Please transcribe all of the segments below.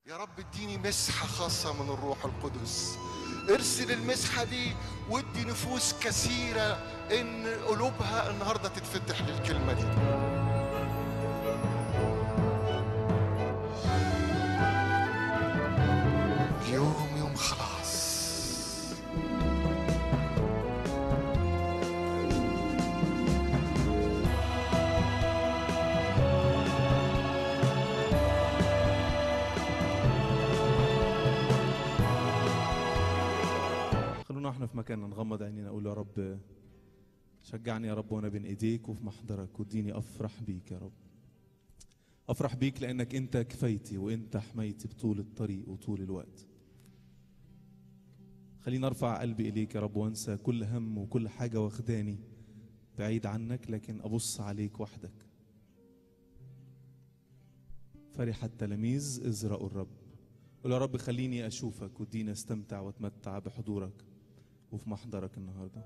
يا رب اديني مسحة خاصة من الروح القدس ارسل المسحة دي وادي نفوس كثيرة ان قلوبها النهاردة تتفتح للكلمة دي اليوم يوم خلاص خلونا احنا في مكاننا نغمض عينينا اقول يا رب شجعني يا رب وانا بين ايديك وفي محضرك واديني افرح بيك يا رب افرح بيك لانك انت كفايتي وانت حمايتي بطول الطريق وطول الوقت خليني ارفع قلبي اليك يا رب وانسى كل هم وكل حاجه واخداني بعيد عنك لكن ابص عليك وحدك فرح التلاميذ ازرقوا الرب قول يا رب خليني اشوفك واديني استمتع واتمتع بحضورك وفي محضرك النهارده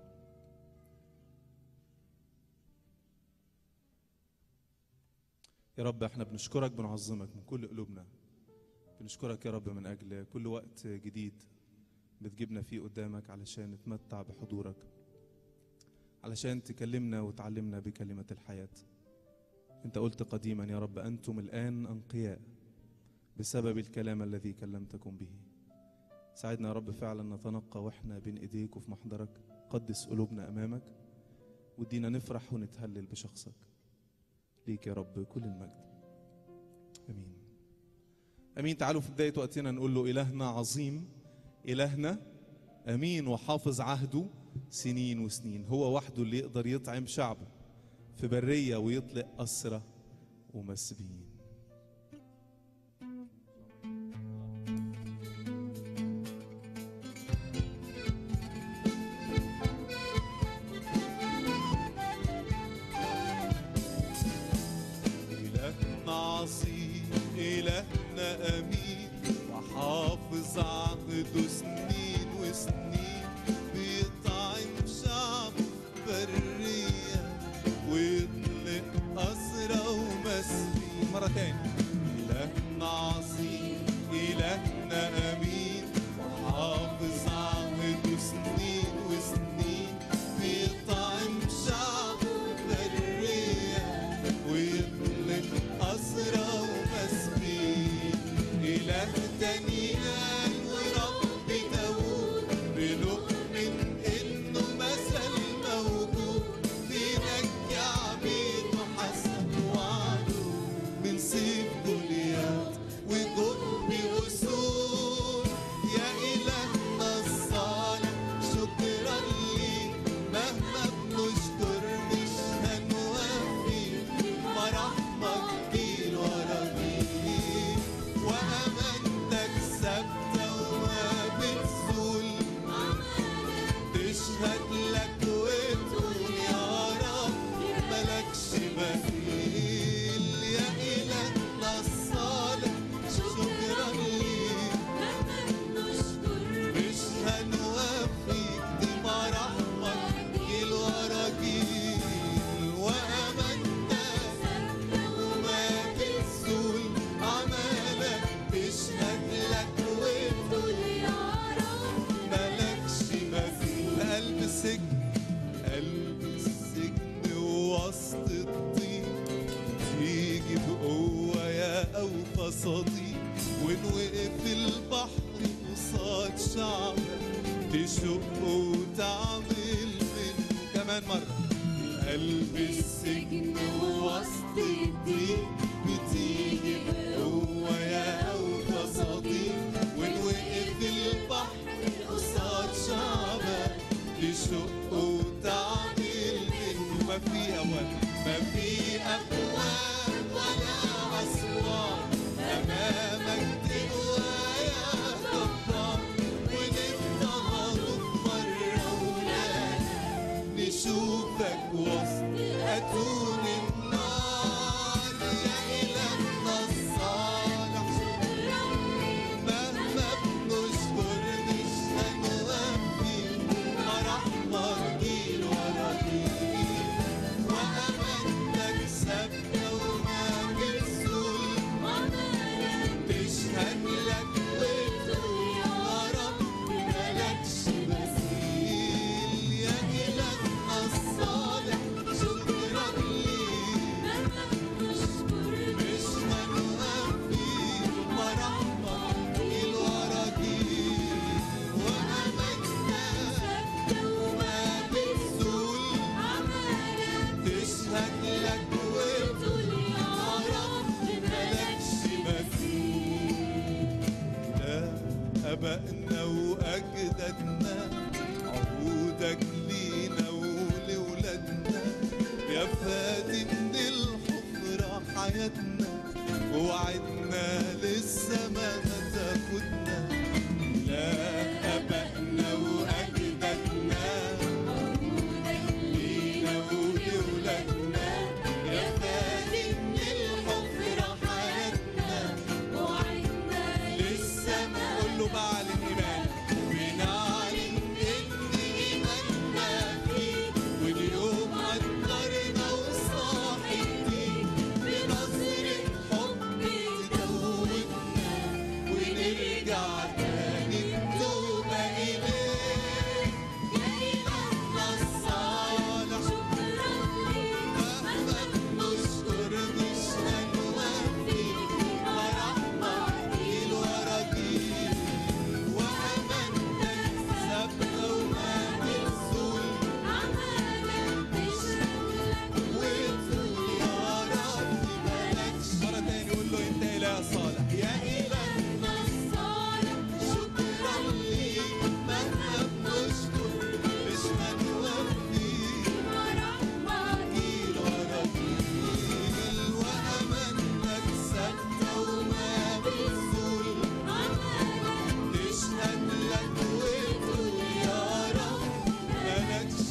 يا رب احنا بنشكرك بنعظمك من كل قلوبنا بنشكرك يا رب من اجل كل وقت جديد بتجيبنا فيه قدامك علشان نتمتع بحضورك علشان تكلمنا وتعلمنا بكلمة الحياة انت قلت قديما يا رب انتم الان انقياء بسبب الكلام الذي كلمتكم به ساعدنا يا رب فعلا نتنقى واحنا بين ايديك وفي محضرك قدس قلوبنا امامك ودينا نفرح ونتهلل بشخصك ليك يا رب كل المجد امين امين تعالوا في بدايه وقتنا نقول له الهنا عظيم الهنا امين وحافظ عهده سنين وسنين هو وحده اللي يقدر يطعم شعبه في بريه ويطلق اسرى ومسبيين إلهنا عظيم إلهنا أمين وحافظ عهده سنين وسنين بيطعم شعبه في برية ويطلق أسرى ومسبين مرة تاني إلهنا عظيم إلهنا أمين وحافظ عهده سنين وسنين بيطعم شعبه في برية ويطلق أسرى ومسبين إله دانيال ورب داوود بنؤمن إنه مثل موجود بينجي عبيده حسب وعده من سيف جوليات وجب وسود يا إلهنا الصالح شكرا ليك مهما بنشكر مش هنوفي مراحمك جيل ورا جيل وأمانتك ثابتة وما بتزول تشهد لك وتقول يا رب ملكش بديل يا إلهنا الصالح شكرا ليك مش هنوفيك دي مراحمك جيل ورا جيل وأمانتك وما بتزول أعمالك تشهد لك وتقول ملكش مثيل قلب السجن قلب السجن ووسط الطين تيجي بقوة يا أوفى صديق وإن وقف البحر قصاد شعبك تشق وتعمل منه كمان مرة قلب السجن ووسط الضيق بتيجي بقوة يا أوفى صديق وإن وقف البحر قصاد شعبك تشق وتعمل منه ما في أبواب ما في أبواب ولا أسوار أمامك تقوى يا جبار ونفتهرك مرة ولا نشوفك وسط أتون النار يا إلهنا الصالح آبائنا وأجدادنا عهودك لينا ولولادنا يا فادي من الحفرة حياتنا وعدنا لسه ما تاخدنا لا آبائنا وأجدادنا لينا ولولادنا يا فادي من الحفرة حياتنا لسه ما قول له بعلن إيمانك بنعلن إن إيماننا فيك واليوم قدرنا وصاحبتيك بنظرة حب تدوبنا ونرجع تاني بتوبة إليك يا إيماننا الصالح مهما نشكر مش هنوفيك فرحنا جيل ورا جيل وأمانتك ثابتة وما بتزول وتقول يا رب مالكش مرة تاني قول له أنت إله صالح يا إلهنا شكرا ليك مهما بنشكر مش هنوفيك جيل ورا جيل وأمانتك ثابتة وما بتزول نشهد لك وتقول يا رب مالكش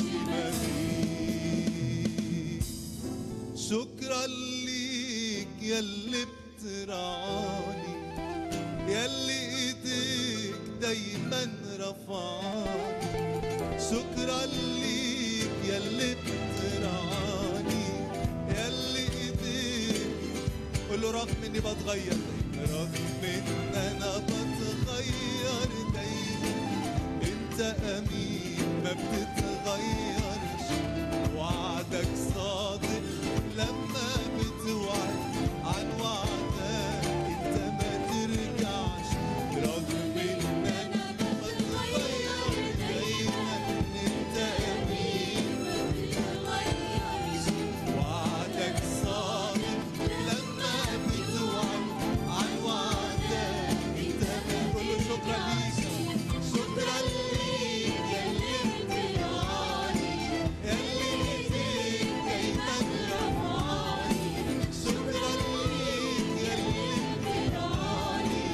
مثيل شكرا ليك ياللي بترعاني ياللي ايديك دايما رفعاني شكرا ليك ياللي بترعاني ياللي ايديك قول له رغم اني بتغير دايما رغم ان انا بتغير دايما انت امين ما بتتغيرش وعدك صادق لما بتوعد عن وعدك انت ما ترجعش رغم ان انا بتغير دايما انت امين وعدك صادق لما بتوعد عن وعدك انت ما كل شكرا ليك شكرا ليك يا اللي بترعاني يا اللي ايديك دايما رفعاني شكرا ليك يا اللي بترعاني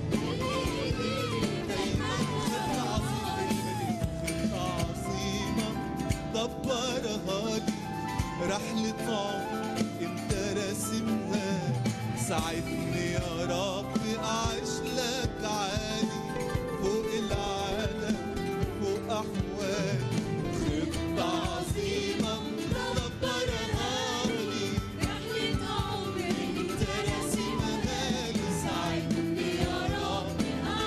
دايما خطة عظيمة خطة عظيمة دبرها لي رحلة عمر انت راسمها ساعدني يا رب اعيش لك عالي فوق العالم فوق احوالي خطة عظيمة دبرها لي انت راسمها لي ساعدني يا رب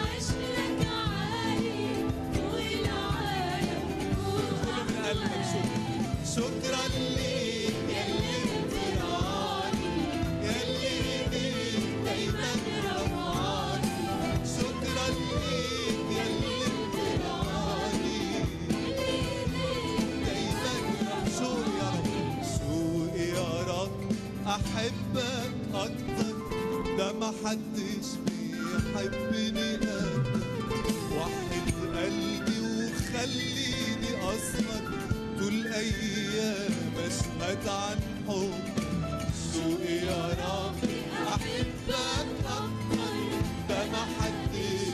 كل من قلبك شكرا شكرا ليك يا اللي بترعاني يا اللي ايديك دايما رفعاني شكرا ليك يا اللي بترعاني دايما شوق يا رب شوق يا رب احبك اكتر ده ما حدش بيحبني قدك وحد قلبي وخليني اسهر طول ايام اشهد عن حب شوقي يا رب احبك اكتر ده ما حدش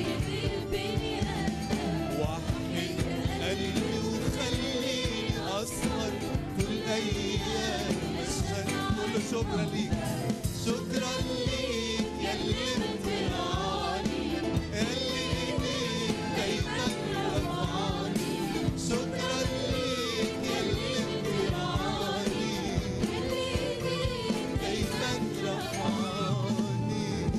وحد قلبي وخليني اسهر طول ايام اشهد كل شكرا ليك شكرا ليك يا اللي بترعاني يا اللي ايديك دايما رفعاني شكرا ليك يا اللي بترعاني دايما رفعاني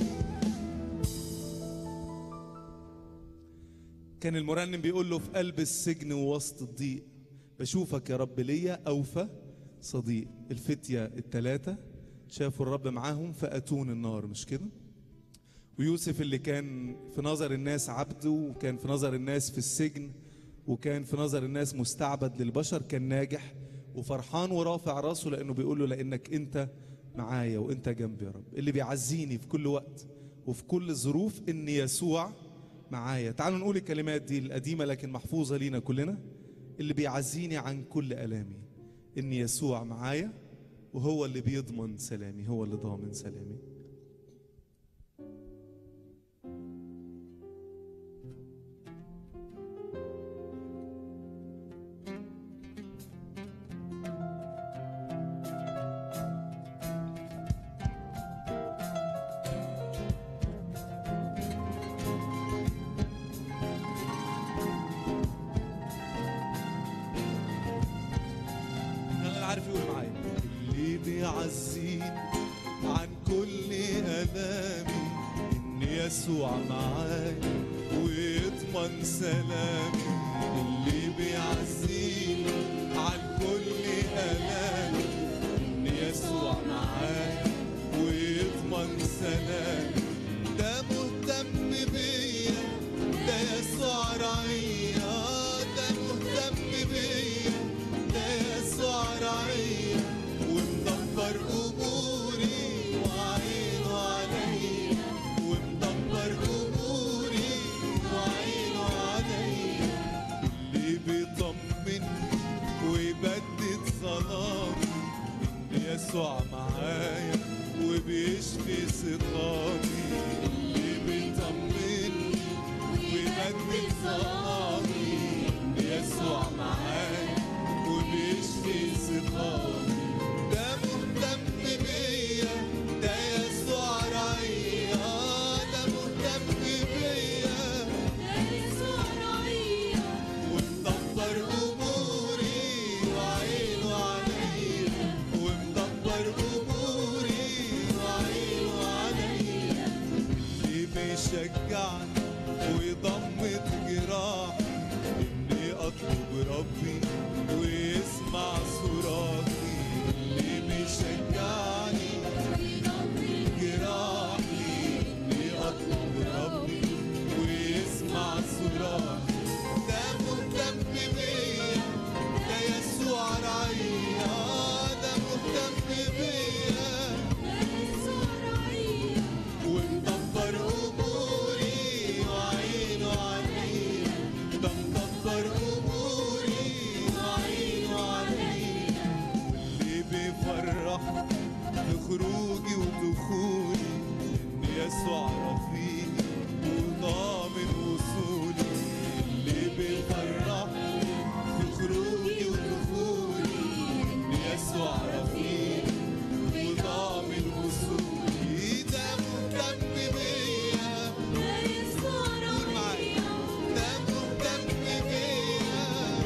كان المرنم بيقول له في قلب السجن ووسط الضيق بشوفك يا رب ليا أوفى صديق الفتية التلاتة شافوا الرب معاهم فأتون النار مش كده ويوسف اللي كان في نظر الناس عبده وكان في نظر الناس في السجن وكان في نظر الناس مستعبد للبشر كان ناجح وفرحان ورافع راسه لأنه بيقول له لأنك أنت معايا وأنت جنبي يا رب اللي بيعزيني في كل وقت وفي كل ظروف إن يسوع معايا تعالوا نقول الكلمات دي القديمة لكن محفوظة لينا كلنا اللي بيعزيني عن كل ألامي إن يسوع معايا وهو اللي بيضمن سلامي هو اللي ضامن سلامي يلا اللي عارف يقول معايا اللي بيعزيني عن كل ألامي إن يسوع معايا ويضمن سلامي اللي بيعزيني عن كل ألامي إن يسوع معايا ويضمن سلامي ده مهتم بيا ده يسوع رعيا ده مهتم بيا ده يسوع رعيا ومدبر اموري وعينه عليا ومدبر اموري وعينه عليا اللي بيطمني ويبدد ظلامي ان يسوع معايا وبيشفي سقامي اللي بيطمني ويبدد ظلامي ان يسوع معايا وبيشفي سقامي ده مهتم بيا ده يسوع رعيا ده مهتم بيا ومدبر اموري وعينه عليا ومدبر اموري وعينه عليا اللي بيشجعني ويضمد جراحي اني اطلب ربي ويسمع صراخي اللي بيشجعني جراحي اني اطلب ربي ويسمع صراخي ده مهتم بيا ده يسوع رعيا ده مهتم بيا ومدبر اموري وعينه عليا ده مدبر اموري وعينه عليا واللي بيفرحني في خروجي ودخولي ان يسوع رفيقي وضامن وصولي اللي بيفرحني في خروجي ودخولي ان يسوع رفيقي وضامن وصولي ده مهتم بيا قول معايا ده مهتم بيا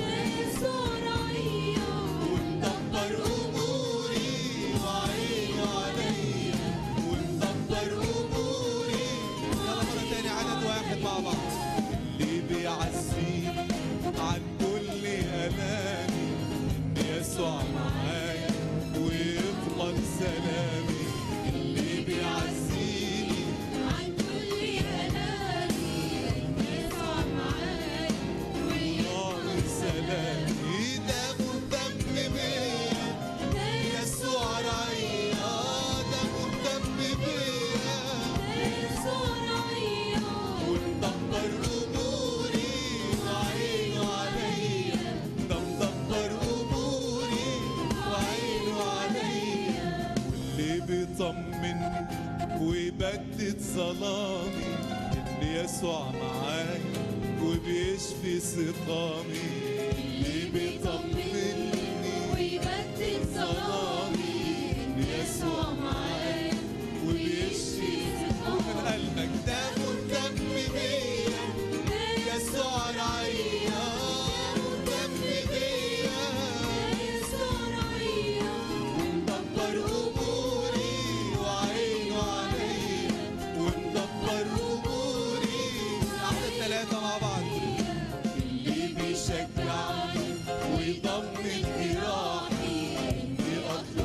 ومدبر اموري وعينه عليا ومدبر اموري يلا مرة تاني عدد واحد مع بعض اللي بيعزيني عن كل الامي ان يسوع معايا ويضمن سلامي اللي بيعزيني ضامن سلامي ده مهتم بيا يسوع رعيا ده مهتم بيا ومدبر اموري وعينه عليا ده مدبر اموري وعينه عليا واللي بيطمني ويبدد ظلامي ان يسوع معايا وبيشفي سقامي اللي بيطمني ظلامي ان يسوع معايا وبيشفي من قلبك ده مهتم بيا يسوع رعيا مهتم بيا ومدبر اموري وعينه عليا ومدبر اموري عدد ثلاثة مع بعض اللي بيشجعني ويضمن جراحي اني اطلب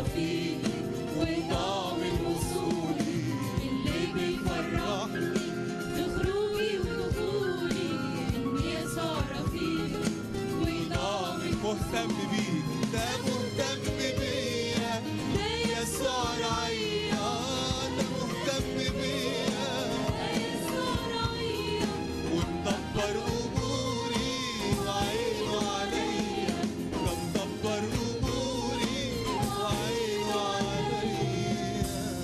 فيك وضامن وصولي اللي بيفرحني في خروجي ودخولي إني يسوع رفيقي وضامن مهتم بيك ده مهتم بيا ده يسوع رعيا ده مهتم بيا يسوع رعيا ومدبر اموري وعينه عليا ده مدبر اموري وعينه عليا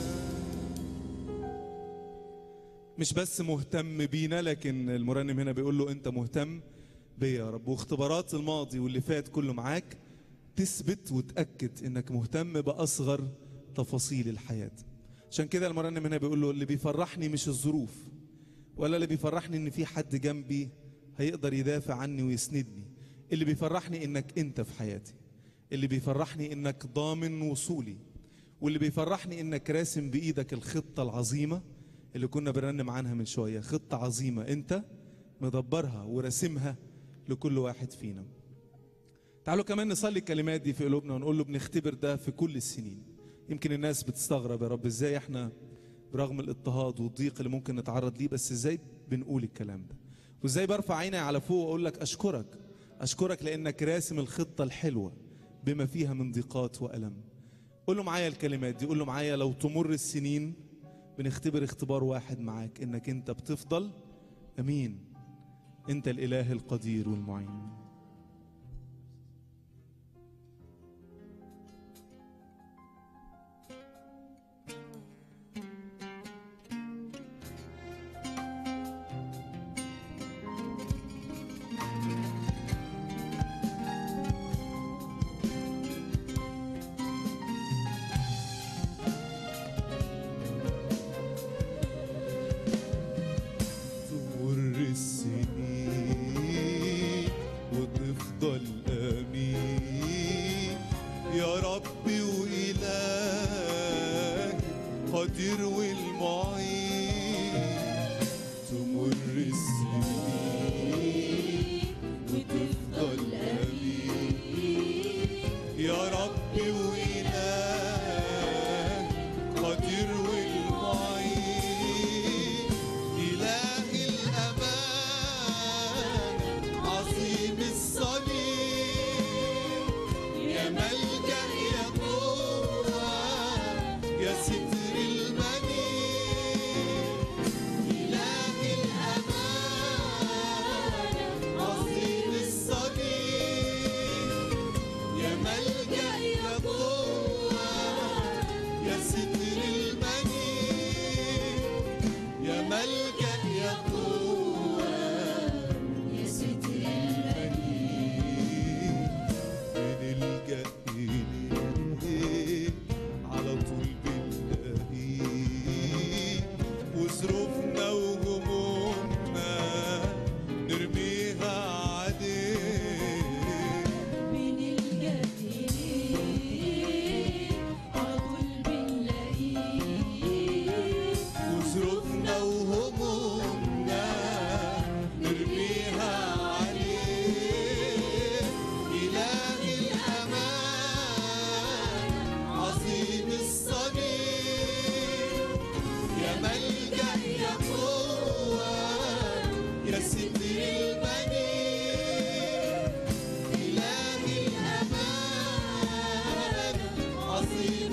مش بس مهتم بينا لكن المرنم هنا بيقول له انت مهتم بيا يا رب واختبارات الماضي واللي فات كله معاك تثبت وتأكد انك مهتم بأصغر تفاصيل الحياة عشان كده المرنم هنا بيقول له اللي بيفرحني مش الظروف ولا اللي بيفرحني ان في حد جنبي هيقدر يدافع عني ويسندني اللي بيفرحني انك انت في حياتي اللي بيفرحني انك ضامن وصولي واللي بيفرحني انك راسم بايدك الخطه العظيمه اللي كنا بنرنم عنها من شويه خطه عظيمه انت مدبرها وراسمها لكل واحد فينا تعالوا كمان نصلي الكلمات دي في قلوبنا ونقول له بنختبر ده في كل السنين يمكن الناس بتستغرب يا رب ازاي احنا برغم الاضطهاد والضيق اللي ممكن نتعرض ليه بس ازاي بنقول الكلام ده وازاي برفع عيني على فوق واقول لك اشكرك اشكرك لانك راسم الخطه الحلوه بما فيها من ضيقات والم قول له معايا الكلمات دي قول له معايا لو تمر السنين بنختبر اختبار واحد معاك انك انت بتفضل امين انت الاله القدير والمعين تمر السنين وتفضل امين يا ربي واله قدير والمعين تمر السنين وتفضل امين يا ربي واله قدير والمعين إله الأمان عظيم الصليب يا ملجأ يا قوة يا ستر المنيب إله الأمان عظيم الصليب يا ملجأ يا قوة يا ستر المنيب يا ملجأ يا قوة يا ستر بنلجأ إليه على طول بنلاقيه وظروفنا وهمومنا نرميها عليه بنلجأ إليه على طول بنلاقيه وظروفنا وهمومنا نرميها عليه إله الأمان عظيم الصليب يا ملجأ يا قوة يا ستر المنيب إله الأمان عظيم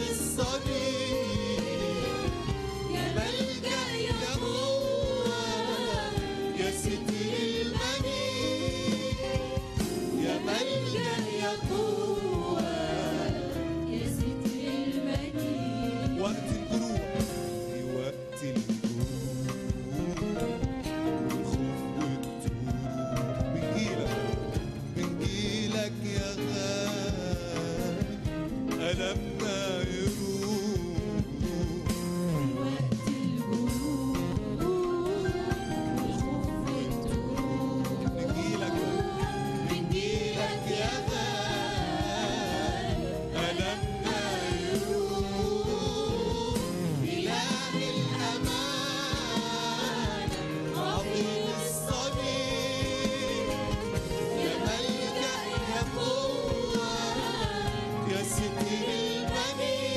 الصليب يا ملجأ يا قوة يا ستر المنيب يا ملجأ يا قوة يا ستر المنيب وقت الجروح في وقت الجروح والخوف والتوب بنجيلك بنجيلك يا غالي ألمنا يروح وقت الجروح والخوف والدروب بنجيلك بنجيلك يا غالي ألمنا يروح إله الأمان عظيم الصليب يا ملجأ يا قوة يا ستر المنيب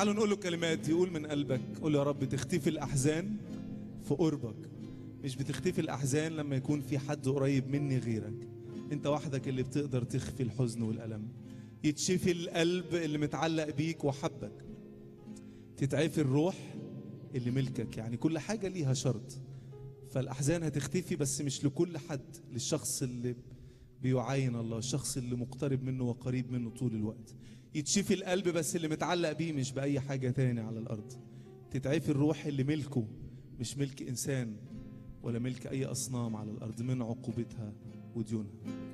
تعالوا نقول له كلمات دي قول من قلبك قول له يا رب تختفي الاحزان في قربك مش بتختفي الاحزان لما يكون في حد قريب مني غيرك انت وحدك اللي بتقدر تخفي الحزن والالم يتشفي القلب اللي متعلق بيك وحبك تتعفي الروح اللي ملكك يعني كل حاجه ليها شرط فالاحزان هتختفي بس مش لكل حد للشخص اللي بيعاين الله الشخص اللي مقترب منه وقريب منه طول الوقت يتشفي القلب بس اللي متعلق بيه مش بأي حاجة تاني على الأرض تتعفي الروح اللي ملكه مش ملك إنسان ولا ملك أي أصنام على الأرض من عقوبتها وديونها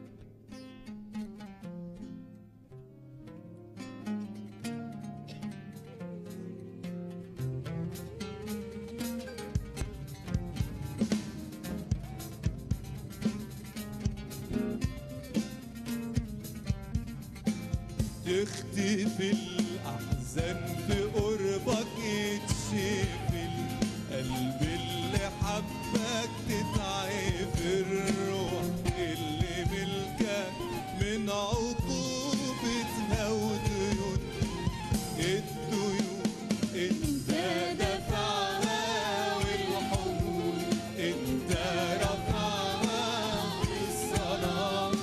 تختفي الأحزان في قربك يتشفي القلب اللي حبك تتعافي الروح اللي ملكك من عقوبتها وديون الديون انت دفعها والحمول انت رفعها بالصلاة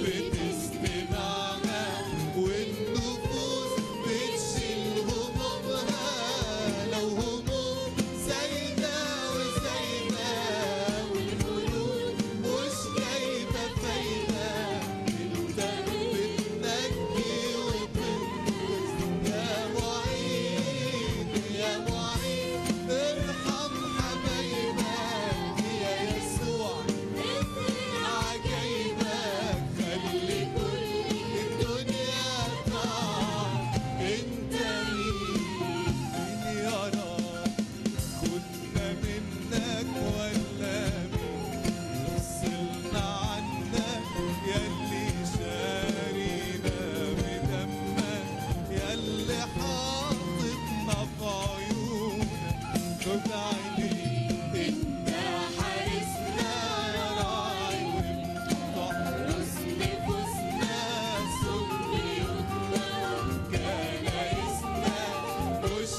بتستمعها والنفوس بتشيل همومها لو هموم زايدة وزايدة والقلوب مش جايبة فايدة انت بتنجي وتنقذ يا معين يا معين ارحم حبايبك يا يسوع عجايبك خلي كل الدنيا تعرف انت مين مين يراك كنا منك ولا مين يفصلنا عنك يلي شارينا بدمك يلي حاططنا في عيونك خد عينيك انت حارسنا يا راعي وبتحرس نفوسنا سميتنا كنايسنا مش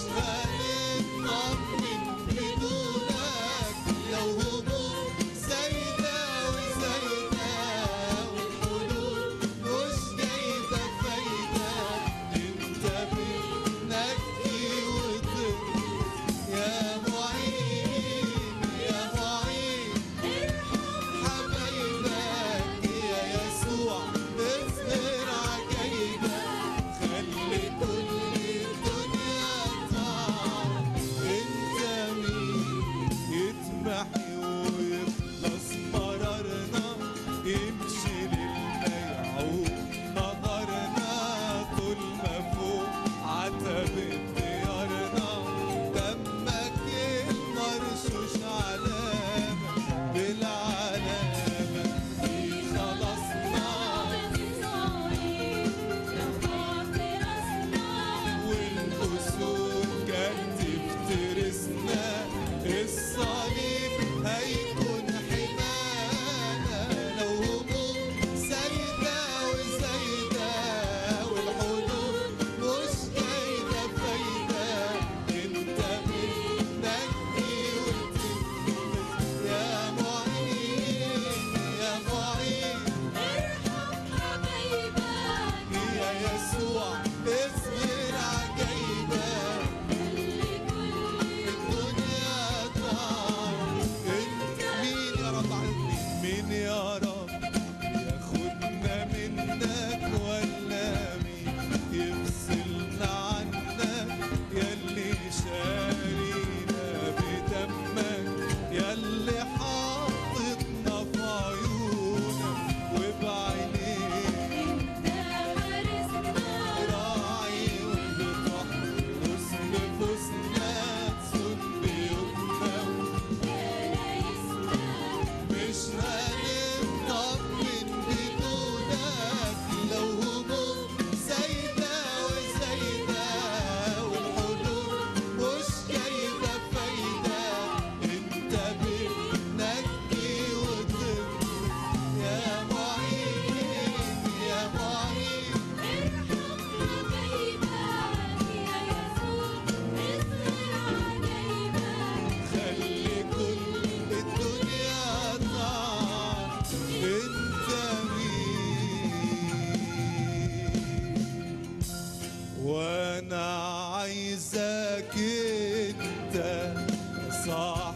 هنطمن بدونك لو هموم زايدة وزايدة والحلول مش جايبة فايدة انت بتنجي وتنقذ يا معين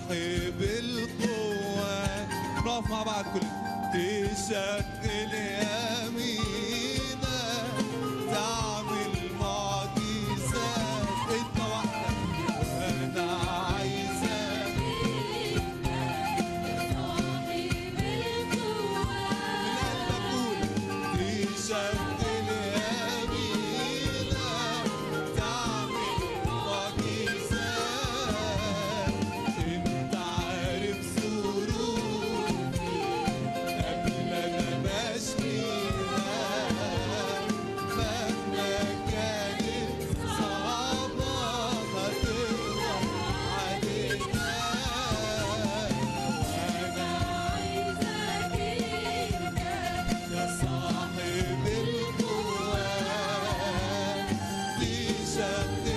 صاحب القوة نقف مع بعض كل تشكل يمينا تعمل معجزات انت وحدك انا عايزك من قلبك قول تشكل يمينا تعمل معجزات انت عارف ظروفي قبل ما ماشيها مهما كانت صعبة هتقدر عليها يا صاحب القوة تشكل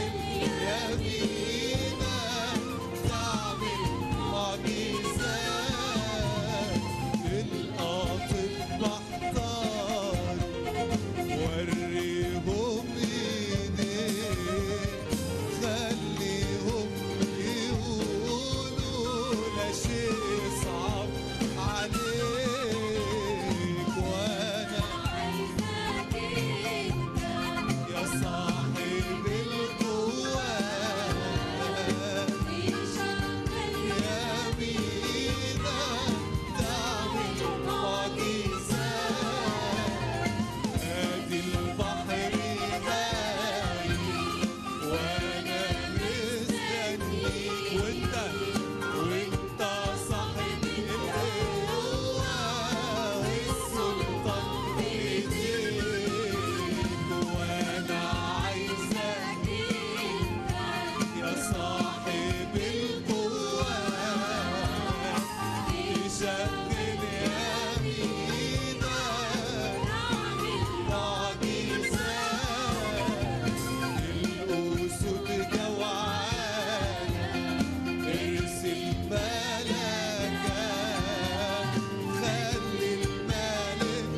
يمينا تعمل معجزات القاطب محتار وريهم ايديك خليهم يقولوا لا شيء صعب عليك وانا يا صاحب القوة يمينا تعمل معجزات ادي البحر غايب وانا مستنيك وانت وانت صاحب القوة والسلطان بايديك وانا عايزك يا صاحب القوة تشكل يمينا معجزات الأسود جوعانة ارسل ملكك خلي الملك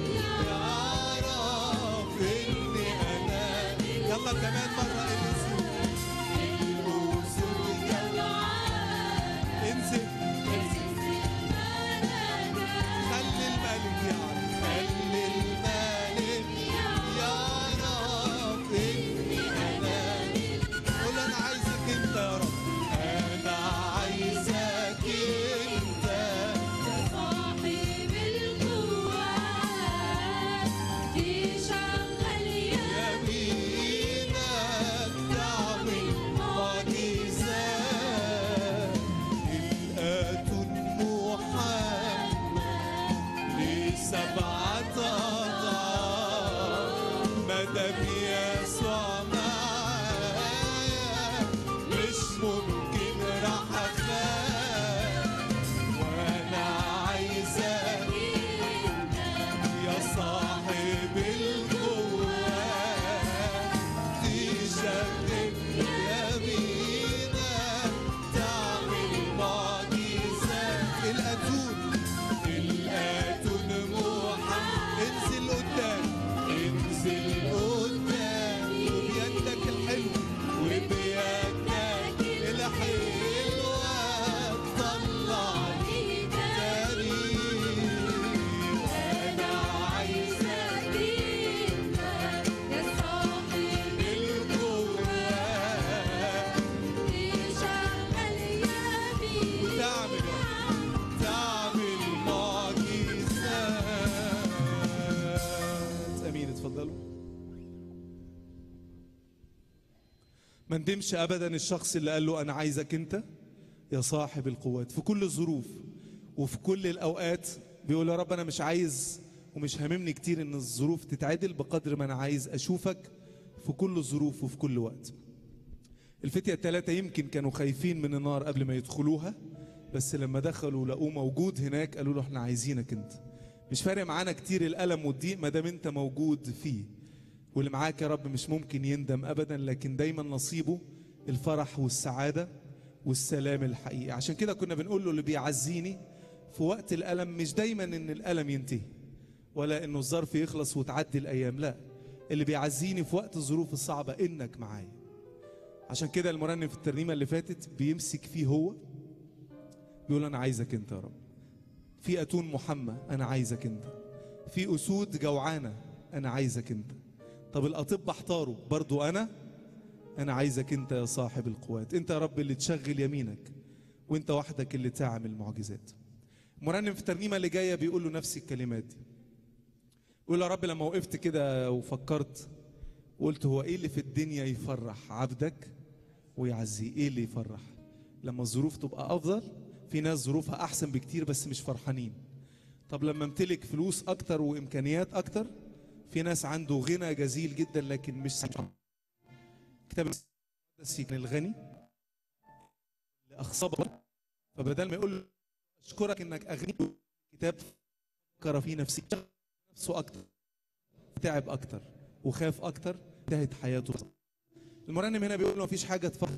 يعرف إني أنا يلا كمان مرة الأسود الأسود جوعانة انزل خلي الملك يعرف خلي الملك يعرف إني أنا قول أنا عايزك أنت يا رب أنا عايزك أنت يمينك تعمل معجزات الآتون محمد لسبعة أضعاف مدام يسوع معايا مش ممكن راح أخاف وأنا عايزك يا صاحب القوة تشكل يمينك تعمل معجزات الأتون الأتون محمد انزل قدام انزل قدام وبيدك الحلو وبيدك الحلوة طلعني تاريخ وأنا عايزك بالقوة وتعمل تعمل معجزات امين اتفضلوا ما ندمش ابدا الشخص اللي قال له انا عايزك انت يا صاحب القوات في كل الظروف وفي كل الاوقات بيقول يا رب انا مش عايز ومش هاممني كتير ان الظروف تتعدل بقدر ما انا عايز اشوفك في كل الظروف وفي كل وقت الفتية الثلاثة يمكن كانوا خايفين من النار قبل ما يدخلوها بس لما دخلوا لقوه موجود هناك قالوا له احنا عايزينك انت مش فارق معانا كتير الألم والضيق ما دام انت موجود فيه واللي معاك يا رب مش ممكن يندم ابدا لكن دايما نصيبه الفرح والسعادة والسلام الحقيقي عشان كده كنا بنقول له اللي بيعزيني في وقت الألم مش دايما ان الألم ينتهي ولا انه الظرف يخلص وتعدي الايام لا اللي بيعزيني في وقت الظروف الصعبة انك معايا عشان كده المرنم في الترنيمة اللي فاتت بيمسك فيه هو بيقول انا عايزك انت يا رب في اتون محمى انا عايزك انت في اسود جوعانه انا عايزك انت طب الاطباء احتاروا برضو انا انا عايزك انت يا صاحب القوات انت يا رب اللي تشغل يمينك وانت وحدك اللي تعمل معجزات مرنم في الترنيمه اللي جايه بيقول له نفس الكلمات دي يقول يا رب لما وقفت كده وفكرت قلت هو ايه اللي في الدنيا يفرح عبدك ويعزيه ايه اللي يفرح لما الظروف تبقى افضل في ناس ظروفها احسن بكتير بس مش فرحانين طب لما امتلك فلوس اكتر وامكانيات اكتر في ناس عنده غنى جزيل جدا لكن مش سعيد. كتاب المقدس كان الغني لاخصاب فبدل ما يقول له اشكرك انك اغني كتاب فكر في نفسي نفسه اكتر تعب اكتر وخاف اكتر انتهت حياته المرنم هنا بيقول له مفيش حاجه تفرح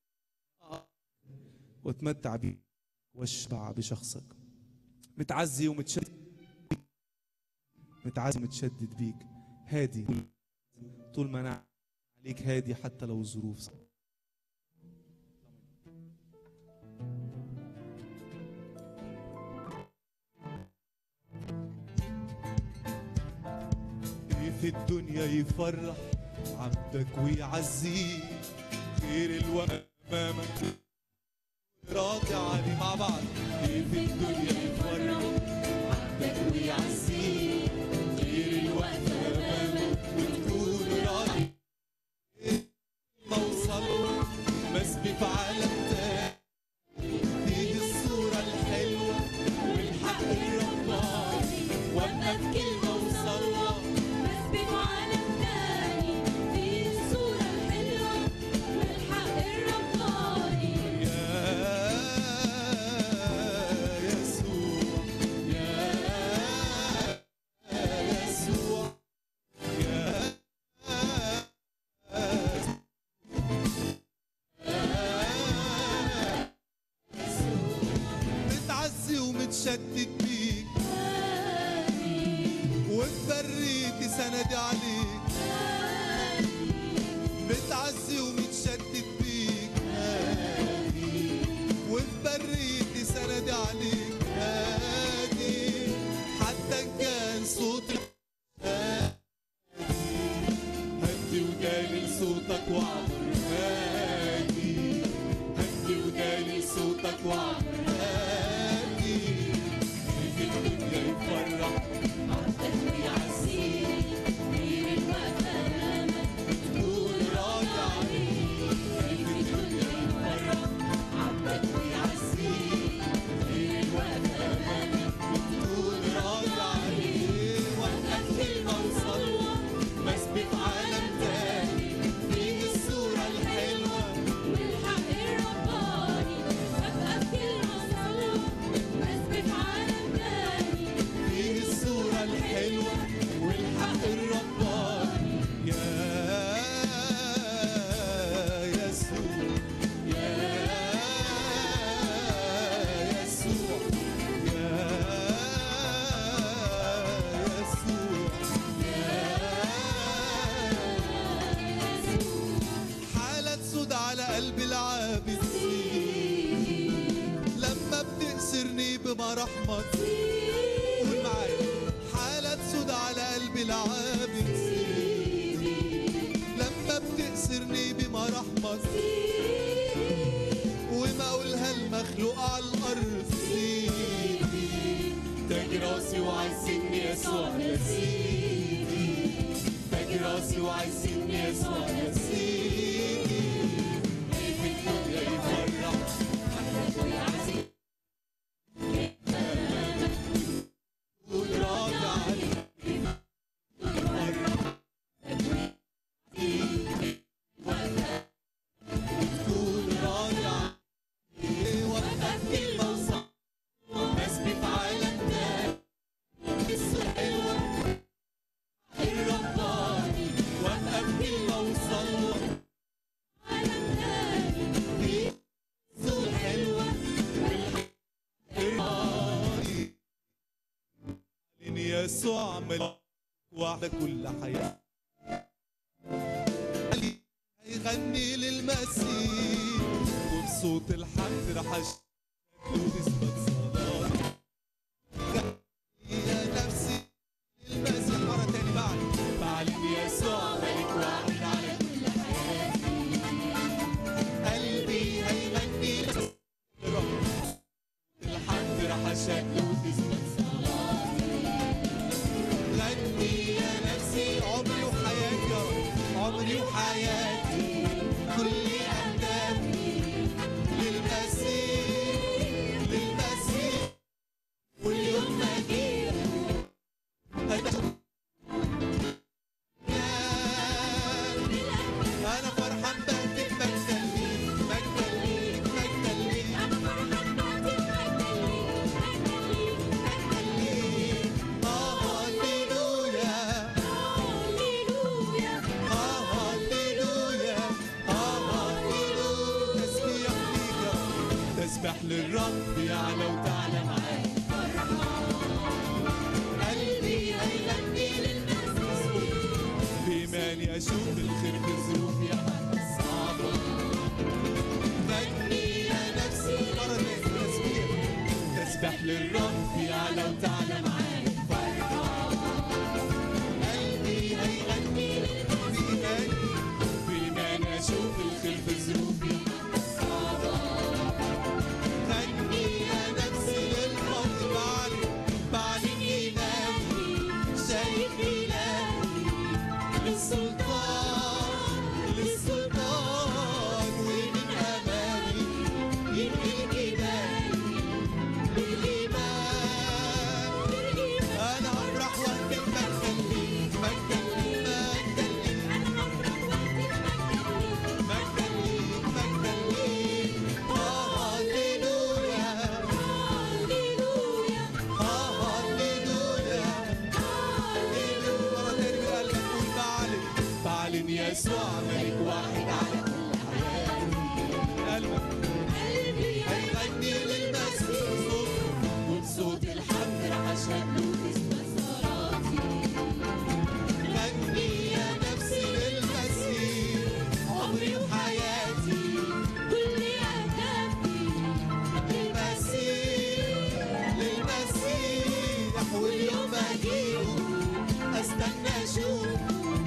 وتمتع بيه واشبع بشخصك متعزي ومتشدد متعزي ومتشدد بيك هادي طول ما انا عليك هادي حتى لو الظروف صعبة ايه في الدنيا يفرح عبدك ويعزيك غير الوقت امامك راضي عليه مع بعض ايه في الدنيا يفرح عبدك ويعزيك غير الوقت امامك وتكون راضي ما وصلوا مسبي في عالم تاني دي الصورة الحلوة والحق الرباني وانا بكلمة وصلها بسبب عالم تاني فيه الصورة الحلوة والحق الرباني يا يسوع يا يسوع يا متعزي ومتشدد بيك وفي بريتي سندي عليك متعزي ومتشدد بيك وفي بريتي سندي عليك هادي حتى إن كان صوتي هدي وداني لصوتك واعبر هادي هدي وداني لصوتك واعبر هادي في الدنيا يفرح عبدك ويعزيك غير الوقت أمامك تكون راضي عليك في الدنيا يفرح عبدك ويعزيك غير الوقت أمامك تكون راضي عليك وانا بكلمة وصلوة مسبي في عالم تاني فيه الصورة الحلوة والحق الرباني أبقى بكلمة صلوة بسبب عالم تاني فيه الصورة الحلوة والحق الرباني يا يسوع يا يسوع يا يسوع حالة سود على قلب العابد لما بتأسرني بمراحمك قول معايا حالة سود على قلب العابد لما بتأسرني بمراحمك وما اقولها المخلوق على الارض سيدي تاج راسي وعايزني يسوع يا سيدي تاج راسي وعايزني يسوع يا سيدي ايه في الدنيا يفرح عبدك ويعزيك قول راضي عليك تكون راضي عليك وابقى بكلمة وصح مسبي في عالم تاني قصة حلوة الرباني وابقى بكلمة وصلوة عالم تاني في صورة حلوة الرباني لين يسوع عمل واحدة كل حياة هيغني للمسيح وبصوت الحمد رح اشهد له باسم أشهد له تثبت صلاتي غني يا نفسي عمري وحياتي يا رب عمري وحياتي كل أهدافي للمسيح للمسيح واليوم ما أجيب أنا فرحان بهتك مجدا ليك مجدا ليك مجدا ليك أنا فرحان بعتك مجدا ليك مجدا ليك مجدا ليك آه هللويا هللويا آه هللويا آه هللويا تسبيح ليك يا رب تسبح للرب يعلى وتعلى معاك قلبي هيغني للمسيح بإيماني أشوف الخير في ظروفي صعبة غني يا نفسي مرة تانية تسبيح تسبح للرب يعلى وتعلى معاك قلبي هيغني بإيماني بإيماني أشوف الخير في ظروفي غني يا نفسي للحب بعلن بعلن إيماني شايف إلهي للسلطان للسلطان ومن أمامي ينقل جبالي بالإيمان أنا هفرح وأهتف مجدا ليك مجدا ليك مجدا ليك مجدا ليك مجدا ليك آه هللويا هللويا آه هللويا هللويا مرة تانية بقلبك قول بعلن بعلن يسوع ملك واحد على كل حياتي قلبك قلبي هيغني للمسيح وبصوت الحمد رح أشهد له تثبت صلاتي غني يا نفسي للمسيح عمري وحياتي كل أهدافي للمسيح للمسيح واليوم أجيبه أستنى أشوفه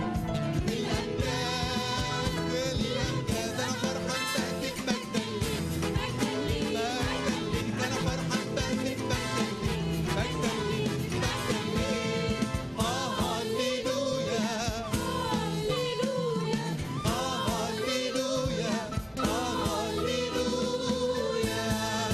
بالأمجاد بالأمجاد أنا فرحان بهتك مجدا ليك مجدا ليك مجدا ليك أنا فرحان بهتك مجدا ليك مجدا ليك مجدا ليك آه هللويا هللويا آه هللويا آه هللويا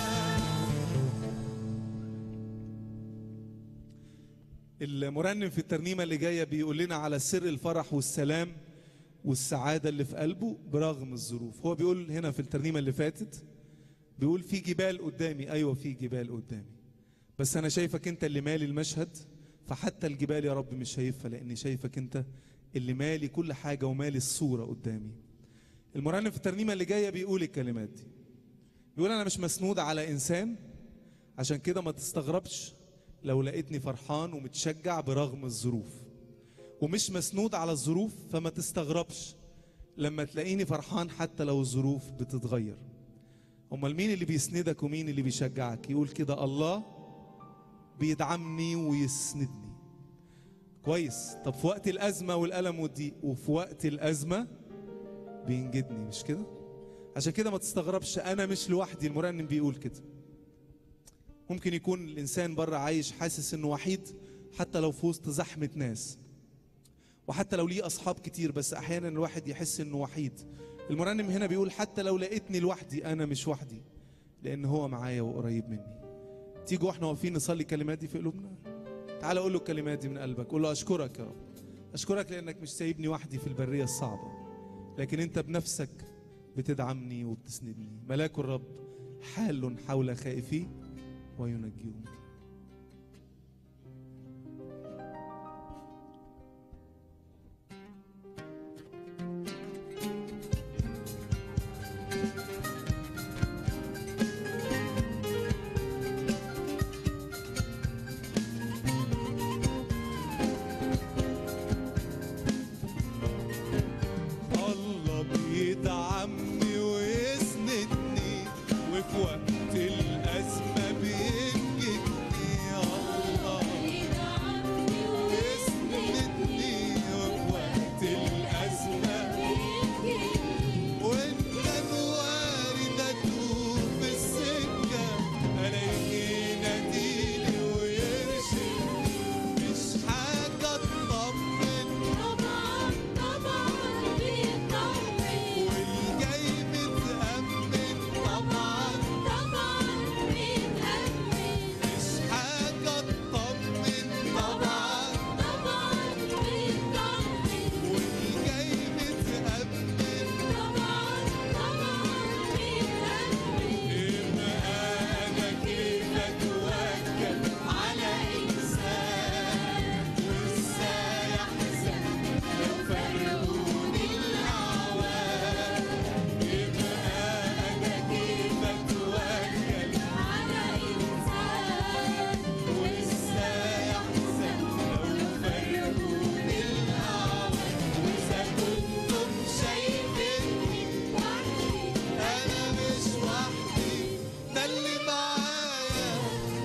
المرنم في الترنيمة اللي جاية بيقول لنا على سر الفرح والسلام والسعادة اللي في قلبه برغم الظروف هو بيقول هنا في الترنيمة اللي فاتت بيقول في جبال قدامي أيوة في جبال قدامي بس أنا شايفك أنت اللي مالي المشهد فحتى الجبال يا رب مش شايفها لأني شايفك أنت اللي مالي كل حاجة ومالي الصورة قدامي المرنم في الترنيمة اللي جاية بيقول الكلمات دي بيقول أنا مش مسنود على إنسان عشان كده ما تستغربش لو لقيتني فرحان ومتشجع برغم الظروف ومش مسنود على الظروف فما تستغربش لما تلاقيني فرحان حتى لو الظروف بتتغير امال مين اللي بيسندك ومين اللي بيشجعك يقول كده الله بيدعمني ويسندني كويس طب في وقت الازمه والالم والضيق وفي وقت الازمه بينجدني مش كده عشان كده ما تستغربش انا مش لوحدي المرنم بيقول كده ممكن يكون الانسان بره عايش حاسس انه وحيد حتى لو في وسط زحمه ناس وحتى لو ليه اصحاب كتير بس احيانا الواحد يحس انه وحيد المرنم هنا بيقول حتى لو لقيتني لوحدي انا مش وحدي لان هو معايا وقريب مني تيجوا واحنا واقفين نصلي الكلمات دي في قلوبنا تعال قول له الكلمات دي من قلبك قول له اشكرك يا رب اشكرك لانك مش سايبني وحدي في البريه الصعبه لكن انت بنفسك بتدعمني وبتسندني ملاك الرب حال حول خائفيه وينجيهم الله بيدعمني ويسندني وفي وقت الأزمة بينجدني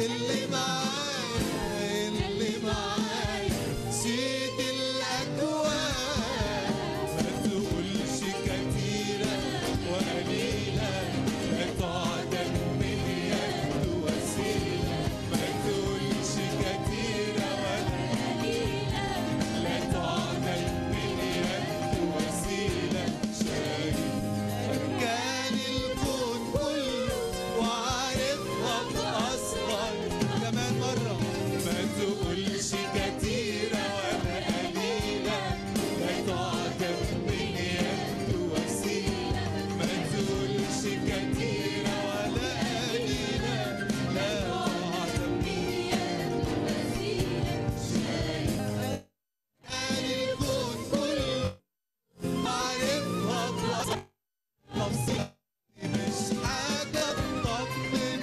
اللي معايا اللي معايا سيد الأكوان ما تقولش كتيرة وقليلة لا تعدم من يد وسيلة ما تقولش كتيرة وقليلة لا تعدم من يد وسيلة شايف أركان الكون كله وعارفها بأصغر كمان مرة ما تقولش كتيرة ولا قليلة لا تعجب من يد وسيلة ما تقولش كتيرة ولا قليلة لا تعجب من يد وسيلة أركان الكون كله وعارفها بأصغر تفصيل مش حاجة تطمن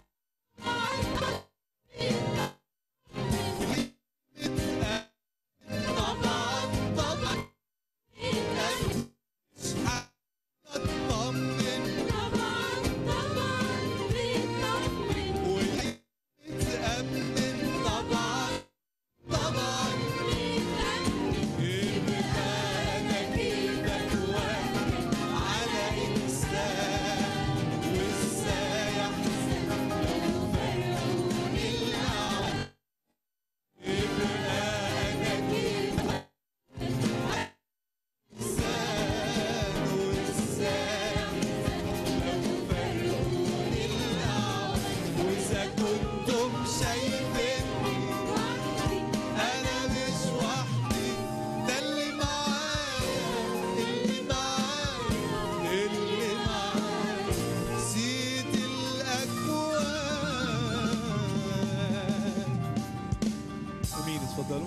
طبعا طبعا مش حاجة تطمن وليه تأمن طبعا طبعا يبقى أنا كده واحد على إنسان وإزاي أحزن لو فرقوني الأعمال يبقى أنا كده إنسان وإزاي أحزن لو فرقوني الأعمال وإذا كنتم شايفيني أنا مش وحدي ده اللي معايا اللي معايا اللي معايا سيد الأكوان امين اتفضلوا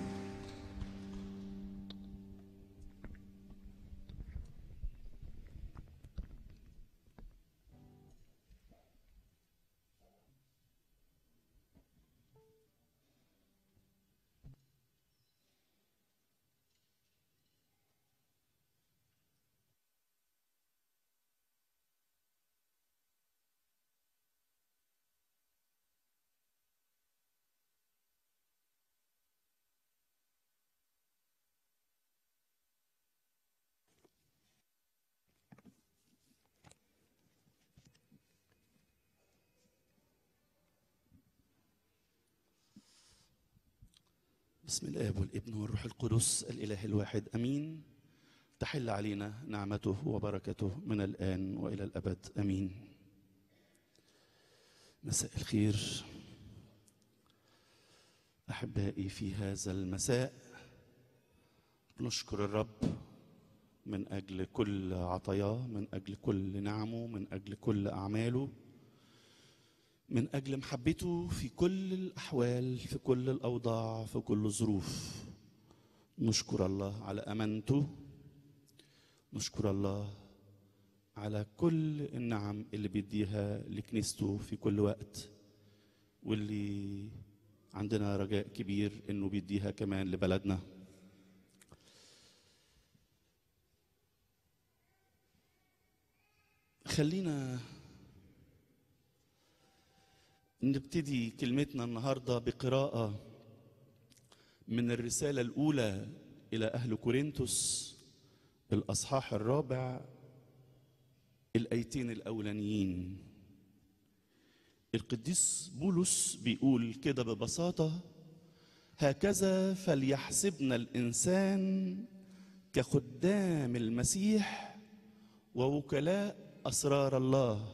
بسم الآب والابن والروح القدس الإله الواحد أمين تحل علينا نعمته وبركته من الآن وإلى الأبد أمين مساء الخير أحبائي في هذا المساء نشكر الرب من أجل كل عطاياه من أجل كل نعمه من أجل كل أعماله من أجل محبته في كل الأحوال في كل الأوضاع في كل الظروف نشكر الله على أمانته نشكر الله على كل النعم اللي بيديها لكنيسته في كل وقت واللي عندنا رجاء كبير انه بيديها كمان لبلدنا خلينا نبتدي كلمتنا النهارده بقراءة من الرسالة الأولى إلى أهل كورنثوس الأصحاح الرابع الآيتين الأولانيين القديس بولس بيقول كده ببساطة هكذا فليحسبنا الإنسان كخدام المسيح ووكلاء أسرار الله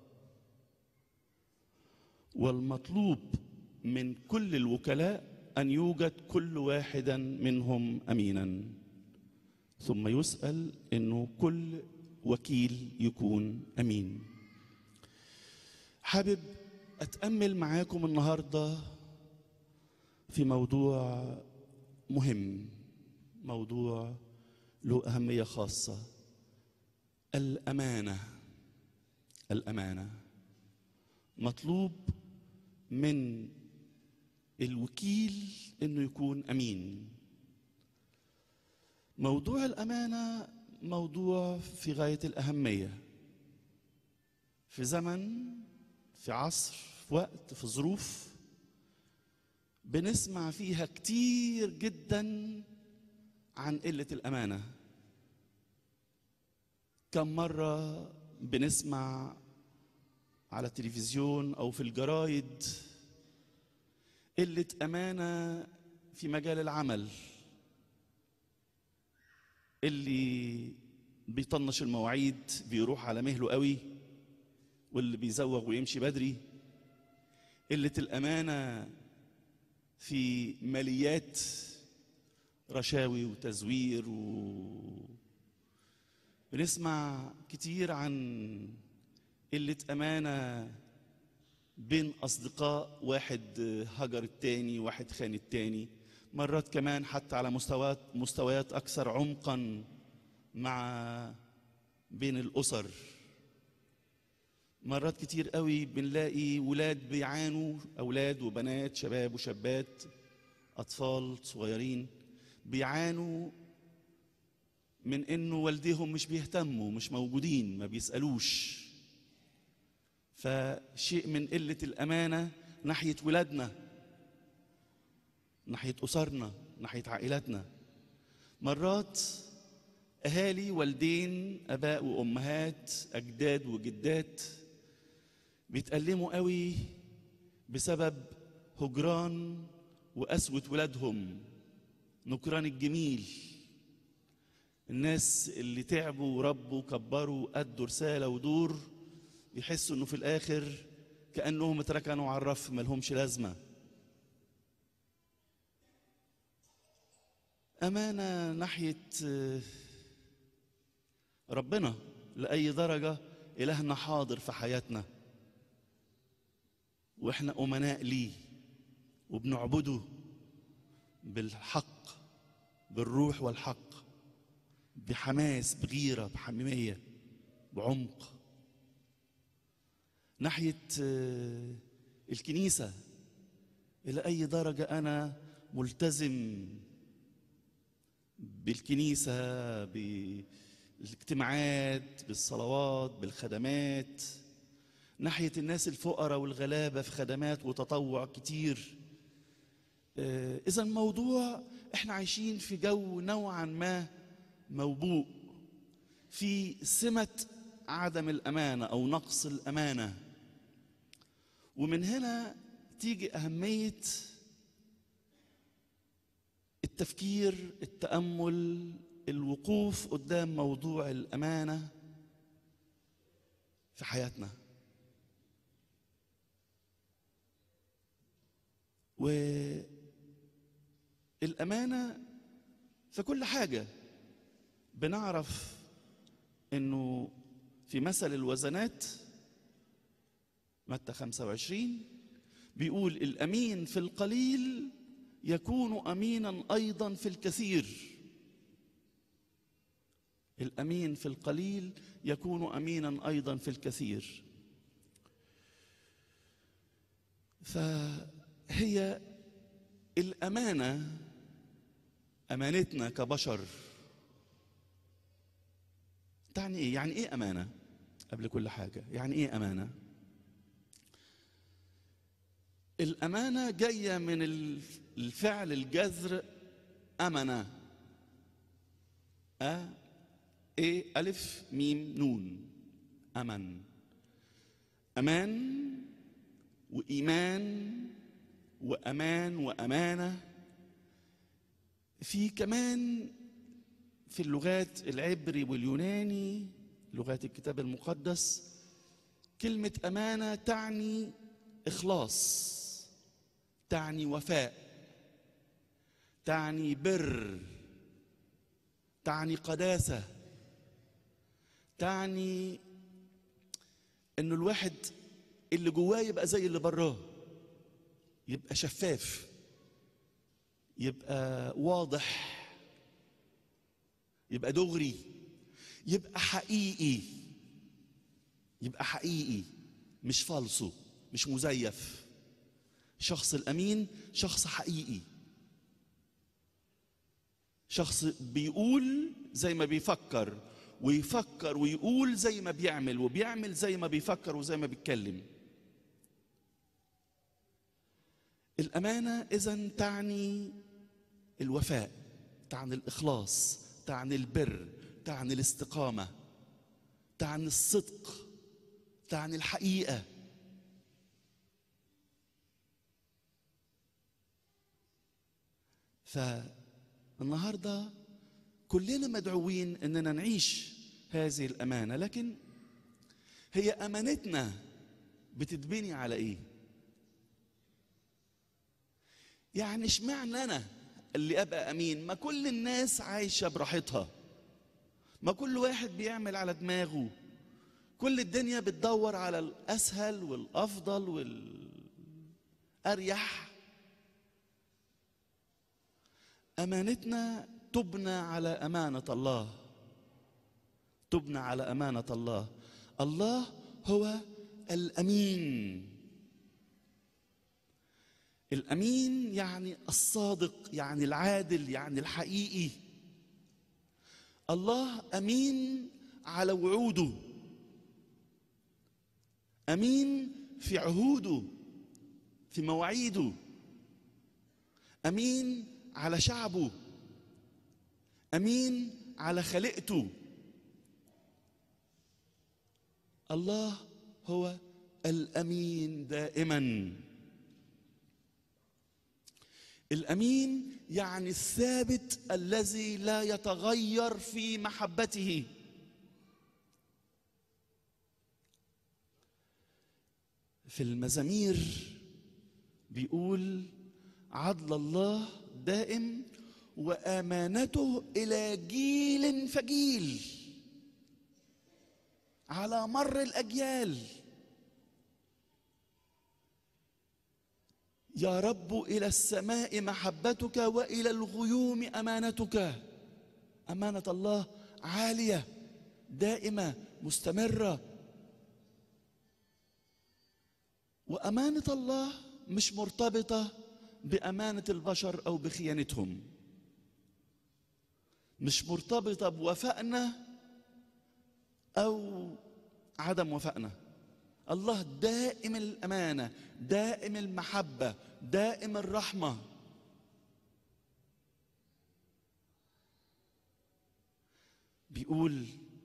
والمطلوب من كل الوكلاء ان يوجد كل واحدا منهم امينا ثم يسال انه كل وكيل يكون امين حابب اتامل معاكم النهارده في موضوع مهم موضوع له اهميه خاصه الامانه الامانه مطلوب من الوكيل انه يكون امين موضوع الامانه موضوع في غايه الاهميه في زمن في عصر في وقت في ظروف بنسمع فيها كتير جدا عن قلة الأمانة كم مرة بنسمع على التلفزيون أو في الجرايد قلة أمانة في مجال العمل اللي بيطنش المواعيد بيروح على مهله قوي واللي بيزوغ ويمشي بدري قلة الأمانة في ماليات رشاوي وتزوير و بنسمع كتير عن قلة أمانة بين أصدقاء واحد هجر التاني واحد خان التاني مرات كمان حتى على مستويات مستويات أكثر عمقا مع بين الأسر مرات كتير قوي بنلاقي ولاد بيعانوا أولاد وبنات شباب وشابات أطفال صغيرين بيعانوا من إنه والديهم مش بيهتموا مش موجودين ما بيسألوش فشيء من قلة الأمانة ناحية ولادنا ناحية أسرنا ناحية عائلاتنا مرات أهالي والدين أباء وأمهات أجداد وجدات بيتألموا قوي بسبب هجران وقسوة ولادهم نكران الجميل الناس اللي تعبوا وربوا وكبروا وأدوا رسالة ودور يحسوا انه في الاخر كانهم اتركنوا على الرف ملهمش لازمه امانه ناحيه آه، ربنا لاي درجه الهنا حاضر في حياتنا واحنا امناء ليه وبنعبده بالحق بالروح والحق بحماس بغيره بحميميه بعمق ناحيه آه، الكنيسه الى اي درجه انا ملتزم بالكنيسه بالاجتماعات بالصلوات بالخدمات ناحيه الناس الفقراء والغلابه في خدمات وتطوع كتير اذا موضوع احنا عايشين في جو نوعا ما موبوء في سمه عدم الامانه او نقص الامانه ومن هنا تيجي اهميه التفكير التامل الوقوف قدام موضوع الامانه في حياتنا والامانه في كل حاجه بنعرف انه في مثل الوزنات متى 25 بيقول الامين في القليل يكون امينا ايضا في الكثير الامين في القليل يكون امينا ايضا في الكثير فهي الامانه امانتنا كبشر تعني ايه يعني ايه امانه قبل كل حاجه يعني ايه امانه الامانه جايه من الفعل الجذر امنه أ إيه ألف ميم نون أمن أمان وإيمان وأمان وأمانة في كمان في اللغات العبري واليوناني لغات الكتاب المقدس كلمة أمانة تعني إخلاص تعني وفاء تعني بر تعني قداسة تعني إنه الواحد اللي جواه يبقى زي اللي براه يبقى شفاف يبقى واضح يبقى دغري يبقى حقيقي يبقى حقيقي مش فالصو مش مزيف شخص الامين شخص حقيقي شخص بيقول زي ما بيفكر ويفكر ويقول زي ما بيعمل وبيعمل زي ما بيفكر وزي ما بيتكلم الامانه اذا تعني الوفاء تعني الاخلاص تعني البر تعني الاستقامه تعني الصدق تعني الحقيقه فالنهارده كلنا مدعوين اننا نعيش هذه الامانه لكن هي امانتنا بتتبني على ايه يعني اشمعنى انا اللي ابقى امين ما كل الناس عايشه براحتها ما كل واحد بيعمل على دماغه كل الدنيا بتدور على الاسهل والافضل والاريح امانتنا تبنى على امانه الله تبنى على امانه الله الله هو الامين الامين يعني الصادق يعني العادل يعني الحقيقي الله امين على وعوده امين في عهوده في مواعيده امين على شعبه امين على خلقته الله هو الامين دائما الامين يعني الثابت الذي لا يتغير في محبته في المزامير بيقول عدل الله دائم وامانته الى جيل فجيل على مر الاجيال يا رب الى السماء محبتك والى الغيوم امانتك امانه الله عاليه دائمه مستمره وامانه الله مش مرتبطه بامانه البشر او بخيانتهم مش مرتبطه بوفائنا او عدم وفائنا الله دائم الامانه دائم المحبه دائم الرحمه بيقول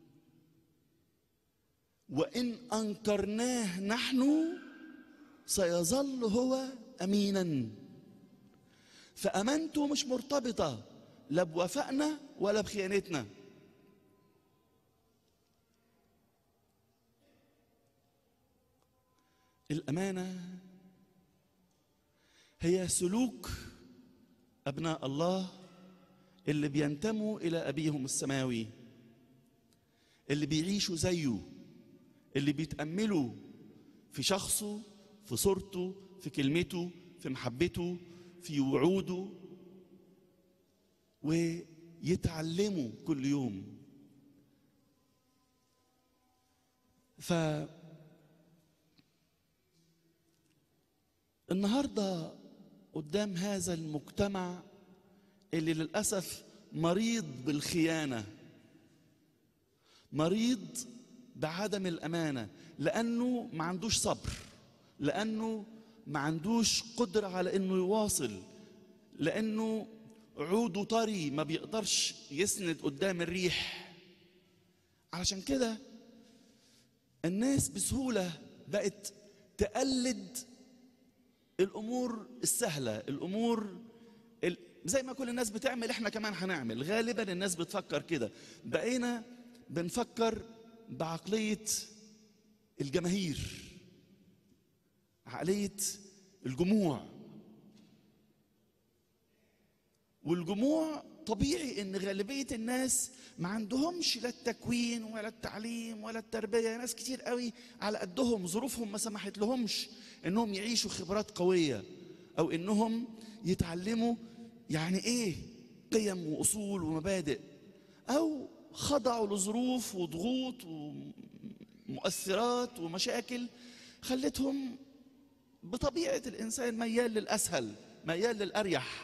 وان انكرناه نحن سيظل هو امينا فامانته مش مرتبطه لا بوفائنا ولا بخيانتنا الامانه هي سلوك ابناء الله اللي بينتموا الى ابيهم السماوي اللي بيعيشوا زيه اللي بيتاملوا في شخصه في صورته في كلمته في محبته في وعوده ويتعلموا كل يوم ف النهارده قدام هذا المجتمع اللي للاسف مريض بالخيانه مريض بعدم الامانه لانه ما عندوش صبر لانه ما عندوش قدره على انه يواصل لانه عوده طري ما بيقدرش يسند قدام الريح علشان كده الناس بسهوله بقت تقلد الامور السهله الامور ال... زي ما كل الناس بتعمل احنا كمان هنعمل غالبا الناس بتفكر كده بقينا بنفكر بعقليه الجماهير عقليه الجموع والجموع طبيعي ان غالبيه الناس ما عندهمش لا التكوين ولا التعليم ولا التربيه ناس كتير قوي على قدهم ظروفهم ما سمحت لهمش انهم يعيشوا خبرات قويه او انهم يتعلموا يعني ايه قيم واصول ومبادئ او خضعوا لظروف وضغوط ومؤثرات ومشاكل خلتهم بطبيعه الانسان ميال للاسهل ميال للاريح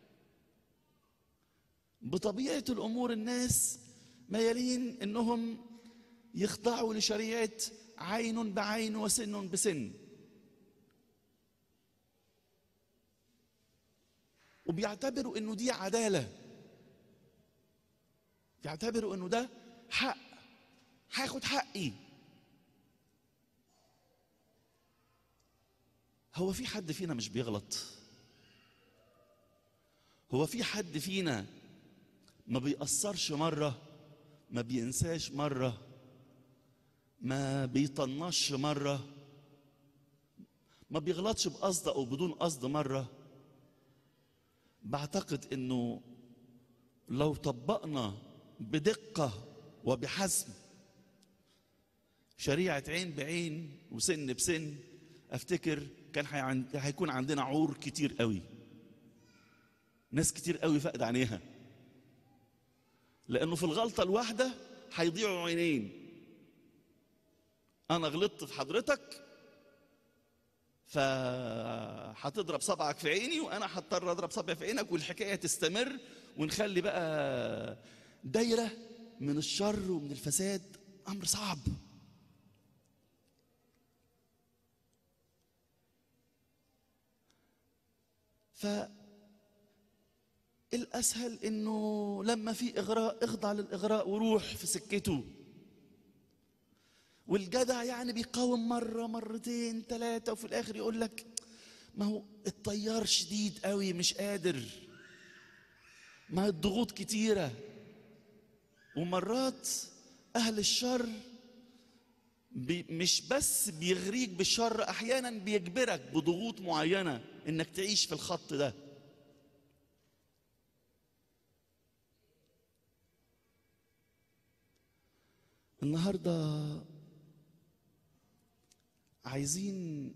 بطبيعه الامور الناس ميالين انهم يخضعوا لشريعه عين بعين وسن بسن وبيعتبروا انه دي عداله بيعتبروا انه ده حق هاخد حقي هو في حد فينا مش بيغلط هو في حد فينا ما بيأثرش مرة ما بينساش مرة ما بيطنش مرة ما بيغلطش بقصد أو بدون قصد مرة بعتقد إنه لو طبقنا بدقة وبحزم شريعة عين بعين وسن بسن أفتكر كان هيعن- هيكون عندنا عور كتير قوي ناس كتير قوي فقد عينيها لانه في الغلطه الواحده هيضيعوا عينين انا غلطت في حضرتك فهتضرب صبعك في عيني وانا هضطر اضرب صبعي في عينك والحكايه تستمر ونخلي بقى دايره من الشر ومن الفساد امر صعب ف الاسهل انه لما في اغراء اخضع للاغراء وروح في سكته والجدع يعني بيقاوم مره مرتين ثلاثه وفي الاخر يقول لك ما هو التيار شديد قوي مش قادر ما هي الضغوط كتيره ومرات اهل الشر بي مش بس بيغريك بالشر احيانا بيجبرك بضغوط معينه انك تعيش في الخط ده النهارده عايزين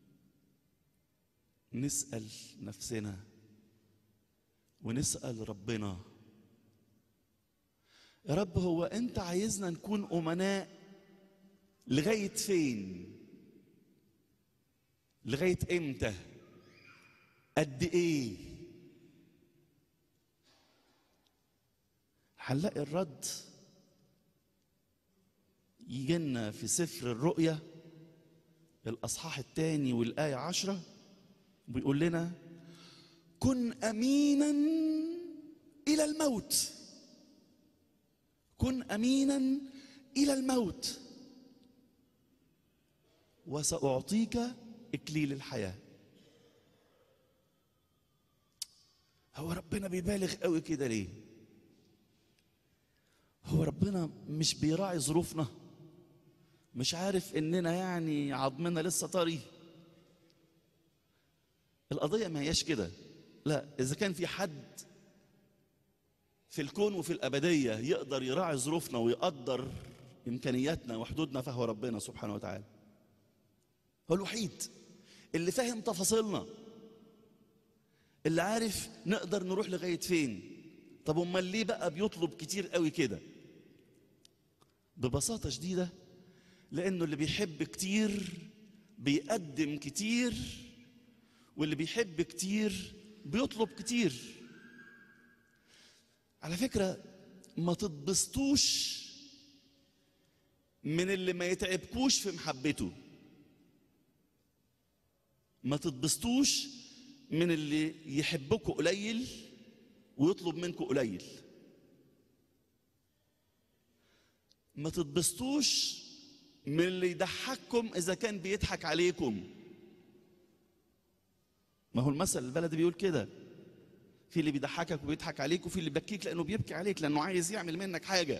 نسال نفسنا ونسال ربنا يا رب هو انت عايزنا نكون امناء لغايه فين لغايه امتى قد ايه هنلاقي الرد يجي لنا في سفر الرؤيا الأصحاح الثاني والآية عشرة بيقول لنا كن أمينا إلى الموت كن أمينا إلى الموت وسأعطيك إكليل الحياة هو ربنا بيبالغ قوي كده ليه هو ربنا مش بيراعي ظروفنا مش عارف اننا يعني عظمنا لسه طري القضيه ما هياش كده لا اذا كان في حد في الكون وفي الابديه يقدر يراعي ظروفنا ويقدر امكانياتنا وحدودنا فهو ربنا سبحانه وتعالى هو الوحيد اللي فاهم تفاصيلنا اللي عارف نقدر نروح لغايه فين طب امال ليه بقى بيطلب كتير قوي كده ببساطه شديده لانه اللي بيحب كتير بيقدم كتير واللي بيحب كتير بيطلب كتير على فكره ما تتبسطوش من اللي ما يتعبكوش في محبته ما تتبسطوش من اللي يحبكوا قليل ويطلب منكم قليل ما تتبسطوش من اللي يضحككم اذا كان بيضحك عليكم ما هو المثل البلدي بيقول كده في اللي بيضحكك وبيضحك عليك وفي اللي بيبكيك لانه بيبكي عليك لانه عايز يعمل منك حاجه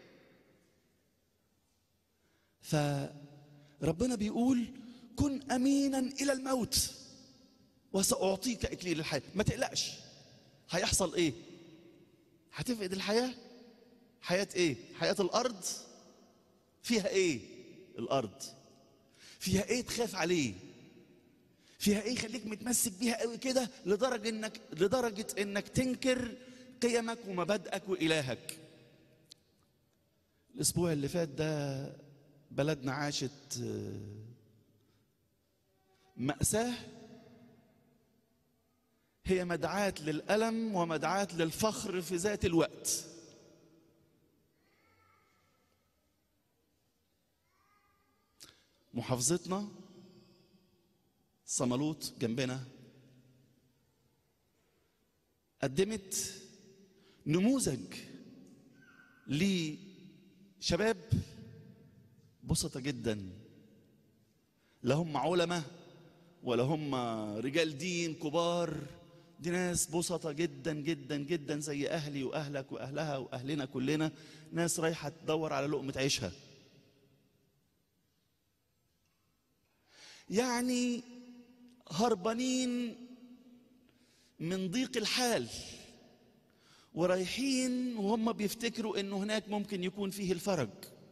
فربنا بيقول كن امينا الى الموت وساعطيك اكليل الحياه ما تقلقش هيحصل ايه هتفقد الحياه حياه ايه حياه الارض فيها ايه الارض فيها ايه تخاف عليه فيها ايه يخليك متمسك بيها قوي كده لدرجه انك لدرجه انك تنكر قيمك ومبادئك والهك الاسبوع اللي فات ده بلدنا عاشت آه، مأساة هي مدعاة للألم ومدعاة للفخر في ذات الوقت محافظتنا صمالوط جنبنا قدمت نموذج لشباب بسطة جدا لا هم علماء ولا هم رجال دين كبار دي ناس بسطة جدا جدا جدا زي أهلي وأهلك وأهلها وأهلنا كلنا ناس رايحة تدور على لقمة عيشها يعني هربانين من ضيق الحال ورايحين وهم بيفتكروا انه هناك ممكن يكون فيه الفرج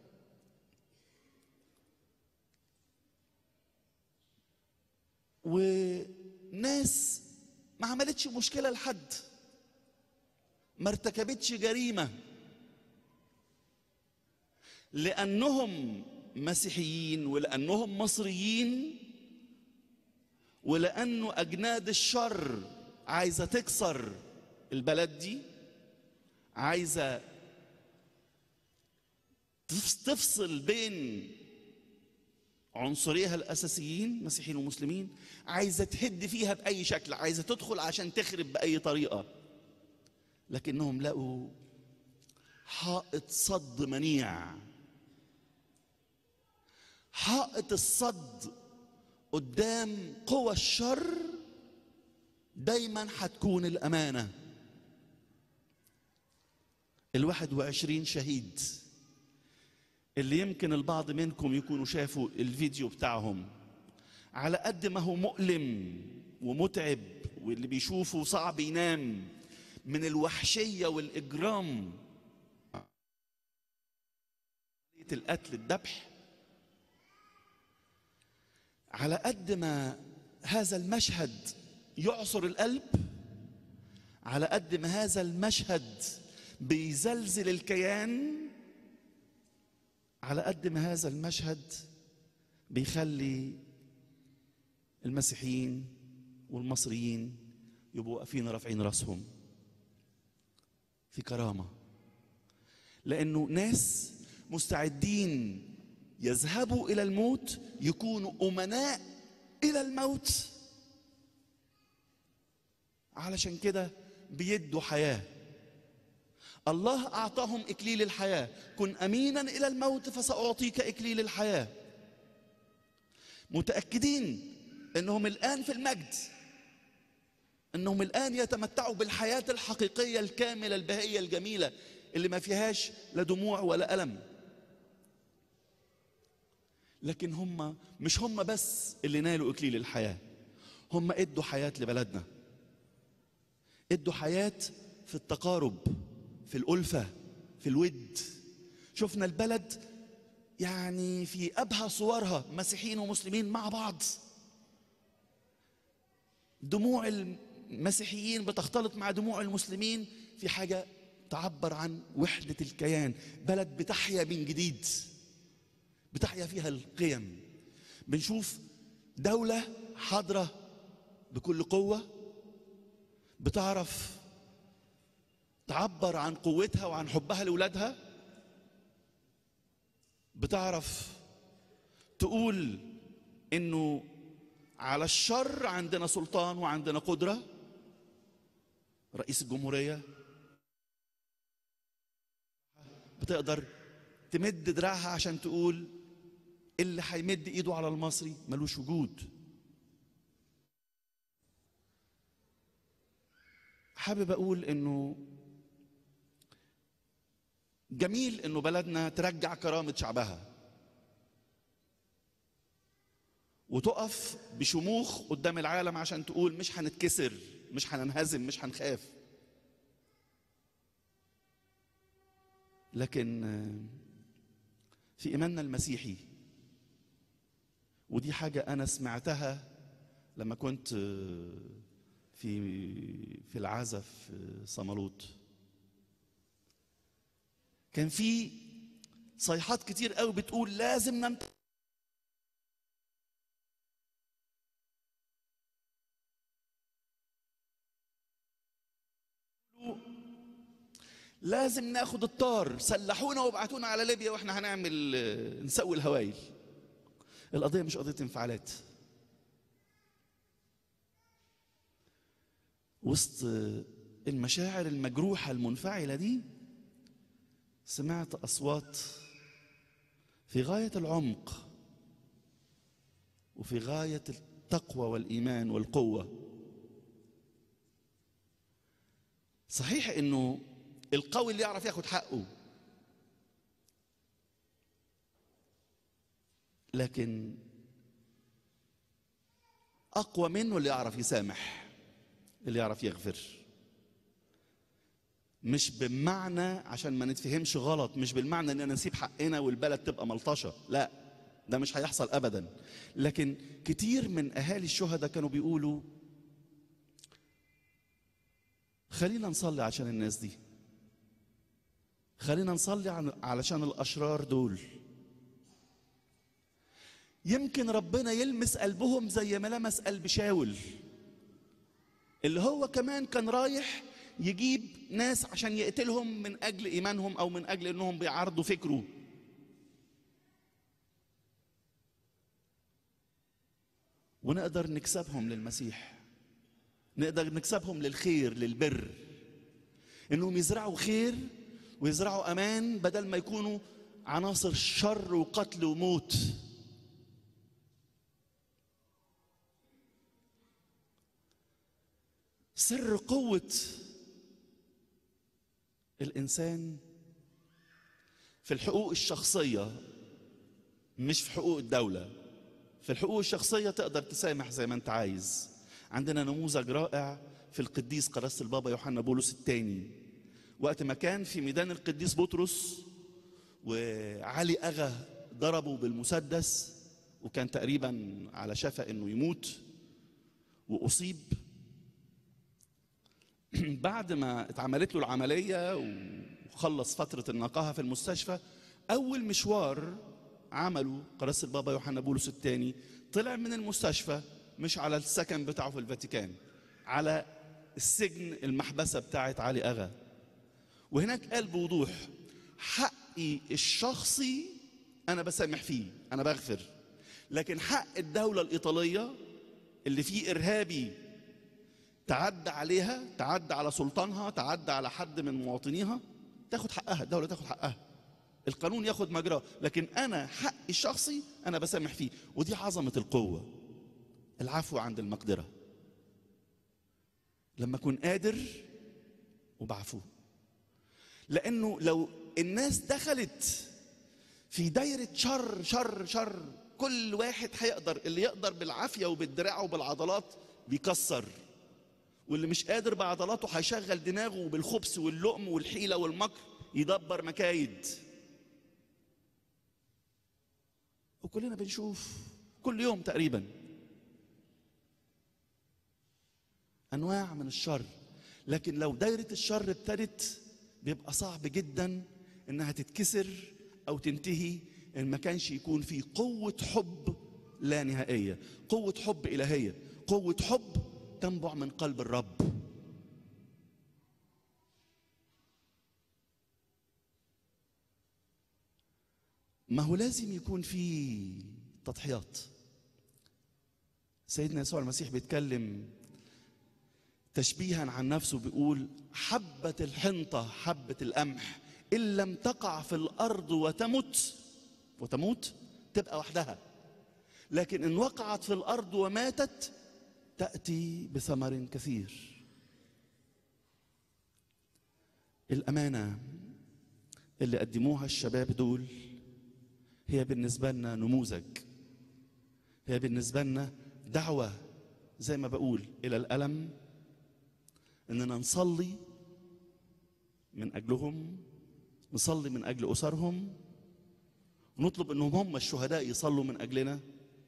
وناس ما عملتش مشكلة لحد ما ارتكبتش جريمة لأنهم مسيحيين ولأنهم مصريين ولأنه أجناد الشر عايزة تكسر البلد دي عايزة تفس- تفصل بين عنصريها الأساسيين مسيحيين ومسلمين عايزة تهد فيها بأي شكل عايزة تدخل عشان تخرب بأي طريقة لكنهم لقوا حائط صد منيع حائط الصد قدام قوى الشر دايما هتكون الأمانة الواحد وعشرين شهيد اللي يمكن البعض منكم يكونوا شافوا الفيديو بتاعهم على قد ما هو مؤلم ومتعب واللي بيشوفه صعب ينام من الوحشية والإجرام عملية القتل الذبح على قد ما هذا المشهد يعصر القلب على قد ما هذا المشهد بيزلزل الكيان على قد ما هذا المشهد بيخلي المسيحيين والمصريين يبقوا واقفين رافعين راسهم في كرامه لانه ناس مستعدين يذهبوا الى الموت يكونوا امناء الى الموت علشان كده بيدوا حياه الله اعطاهم اكليل الحياه كن امينا الى الموت فساعطيك اكليل الحياه متاكدين انهم الان في المجد انهم الان يتمتعوا بالحياه الحقيقيه الكامله البهائيه الجميله اللي ما فيهاش لا دموع ولا الم لكن هم مش هم بس اللي نالوا اكليل الحياه هم ادوا حياه لبلدنا ادوا حياه في التقارب في الالفه في الود شفنا البلد يعني في ابهى صورها مسيحيين ومسلمين مع بعض دموع المسيحيين بتختلط مع دموع المسلمين في حاجه تعبر عن وحده الكيان بلد بتحيا من جديد بتحيا فيها القيم بنشوف دوله حاضره بكل قوه بتعرف تعبر عن قوتها وعن حبها لاولادها بتعرف تقول انه على الشر عندنا سلطان وعندنا قدره رئيس الجمهوريه بتقدر تمد دراعها عشان تقول اللي هيمد ايده على المصري ملوش وجود حابب اقول انه جميل انه بلدنا ترجع كرامه شعبها وتقف بشموخ قدام العالم عشان تقول مش هنتكسر مش هننهزم مش هنخاف لكن آه، في ايماننا المسيحي ودي حاجه انا سمعتها لما كنت آه، في في العزف في صمالوط كان في صيحات كتير قوي بتقول لازم نمت لازم ناخد الطار سلحونا وابعتونا على ليبيا واحنا هنعمل آه، نسوي الهوايل القضيه مش قضيه انفعالات وسط آه، المشاعر المجروحة المنفعلة دي سمعت أصوات في غاية العمق وفي غاية التقوى والإيمان والقوة صحيح إنه القوي اللي يعرف ياخد حقه لكن أقوى منه اللي يعرف يسامح اللي يعرف يغفر مش بمعنى عشان ما نتفهمش غلط مش بالمعنى اننا نسيب حقنا والبلد تبقى ملطشه لا ده مش هيحصل ابدا لكن كتير من اهالي الشهداء كانوا بيقولوا خلينا نصلي عشان الناس دي خلينا نصلي عن- علشان الاشرار دول يمكن ربنا يلمس قلبهم زي ما لمس قلب شاول اللي هو كمان كان رايح يجيب ناس عشان يقتلهم من اجل ايمانهم او من اجل انهم بيعارضوا فكره ونقدر نكسبهم للمسيح نقدر نكسبهم للخير للبر انهم يزرعوا خير ويزرعوا امان بدل ما يكونوا عناصر شر وقتل وموت سر قوة الإنسان في الحقوق الشخصية مش في حقوق الدولة في الحقوق الشخصية تقدر تسامح زي ما أنت عايز عندنا نموذج رائع في القديس قداسة البابا يوحنا بولس الثاني وقت ما كان في ميدان القديس بطرس وعلي أغا ضربه بالمسدس وكان تقريبا على شفا انه يموت واصيب بعد ما اتعملت له العمليه وخلص فتره النقاهه في المستشفى اول مشوار عمله قداسه البابا يوحنا بولس الثاني طلع من المستشفى مش على السكن بتاعه في الفاتيكان على السجن المحبسه بتاعت علي اغا وهناك قال بوضوح حقي الشخصي انا بسامح فيه انا بغفر لكن حق الدوله الايطاليه اللي فيه ارهابي تعدى عليها تعدى على سلطانها تعدى على حد من مواطنيها تاخد حقها الدوله تاخد حقها القانون ياخد مجراه لكن انا حقي الشخصي انا بسامح فيه ودي عظمه القوه العفو عند المقدره لما اكون قادر وبعفو لانه لو الناس دخلت في دايره شر شر شر كل واحد هيقدر اللي يقدر بالعافيه وبالدراع وبالعضلات بيكسر واللي مش قادر بعضلاته هيشغل دماغه بالخبث واللؤم والحيله والمكر يدبر مكايد وكلنا بنشوف كل يوم تقريبا انواع من الشر لكن لو دايره الشر ابتدت بيبقى صعب جدا انها تتكسر او تنتهي ان ما كانش يكون في قوه حب لا نهائيه قوه حب الهيه قوه حب تنبع من قلب الرب ما هو لازم يكون في تضحيات سيدنا يسوع المسيح بيتكلم تشبيها عن نفسه بيقول حبة الحنطة حبة القمح إن لم تقع في الأرض وتمت وتموت تبقى وحدها لكن إن وقعت في الأرض وماتت تأتي بثمر كثير الأمانة اللي قدموها الشباب دول هي بالنسبة لنا نموذج هي بالنسبة لنا دعوة زي ما بقول إلى الألم إننا نصلي من أجلهم نصلي من أجل أسرهم ونطلب إنهم هم الشهداء يصلوا من أجلنا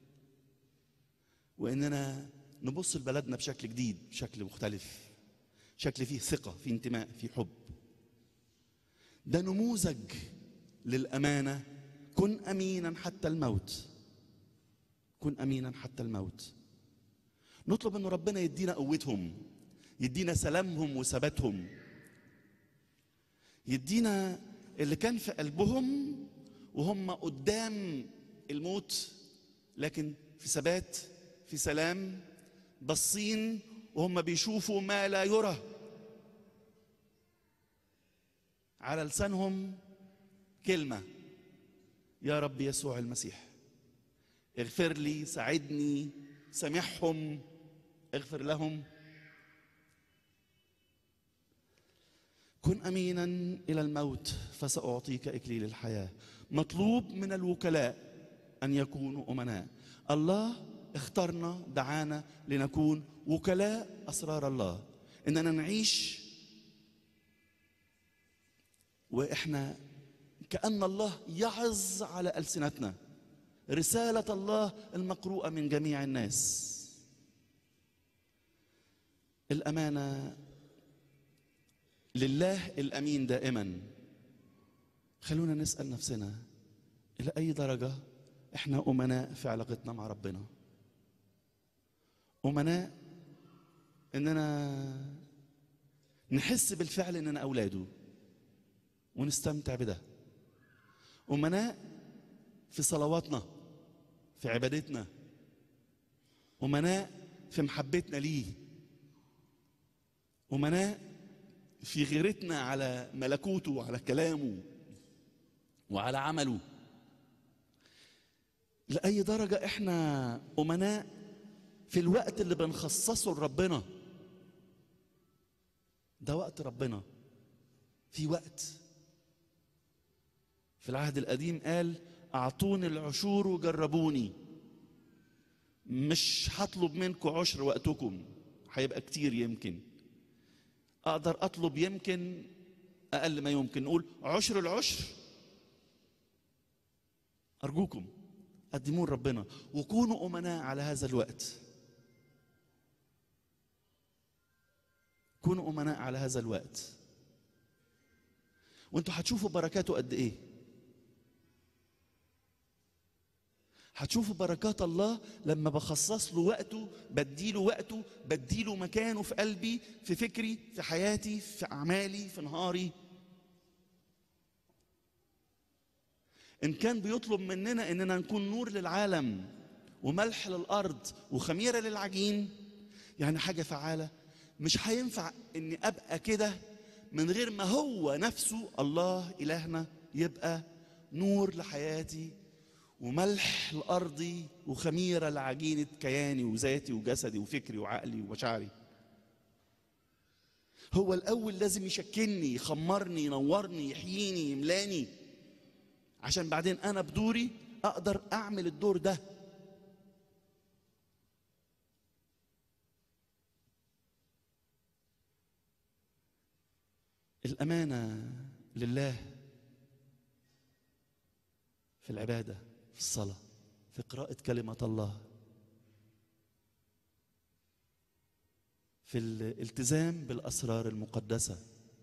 وإننا نبص لبلدنا بشكل جديد بشكل مختلف شكل فيه ثقة فيه انتماء فيه حب ده نموذج للأمانة كن أمينا حتى الموت كن أمينا حتى الموت نطلب أن ربنا يدينا قوتهم يدينا سلامهم وثباتهم يدينا اللي كان في قلبهم وهم قدام الموت لكن في ثبات في سلام باصين وهم بيشوفوا ما لا يرى على لسانهم كلمة يا رب يسوع المسيح اغفر لي ساعدني سامحهم اغفر لهم كن امينا الى الموت فساعطيك اكليل الحياه مطلوب من الوكلاء ان يكونوا امناء الله اختارنا دعانا لنكون وكلاء اسرار الله اننا نعيش واحنا كان الله يعظ على السنتنا رساله الله المقروءه من جميع الناس الامانه لله الامين دائما خلونا نسال نفسنا الى اي درجه احنا امناء في علاقتنا مع ربنا امناء اننا نحس بالفعل اننا اولاده ونستمتع بده امناء في صلواتنا في عبادتنا امناء في محبتنا ليه امناء في غيرتنا على ملكوته وعلى كلامه وعلى عمله لأي درجة احنا أمناء في الوقت اللي بنخصصه لربنا ده وقت ربنا في وقت في العهد القديم قال أعطوني العشور وجربوني مش هطلب منكم عشر وقتكم هيبقى كتير يمكن اقدر اطلب يمكن اقل ما يمكن نقول عشر العشر ارجوكم قدموه لربنا وكونوا امناء على هذا الوقت كونوا امناء على هذا الوقت وانتوا هتشوفوا بركاته قد ايه هتشوفوا بركات الله لما بخصص له وقته بديله وقته بديله مكانه في قلبي في فكري في حياتي في اعمالي في نهاري ان كان بيطلب مننا اننا نكون نور للعالم وملح للارض وخميره للعجين يعني حاجه فعاله مش هينفع اني ابقى كده من غير ما هو نفسه الله الهنا يبقى نور لحياتي وملح لأرضي وخميرة لعجينة كياني وذاتي وجسدي وفكري وعقلي ومشاعري هو الأول لازم يشكلني يخمرني ينورني يحييني يملاني عشان بعدين أنا بدوري أقدر أعمل الدور ده الأمانة لله في العبادة في الصلاة في قراءة كلمة الله في الالتزام بالأسرار المقدسة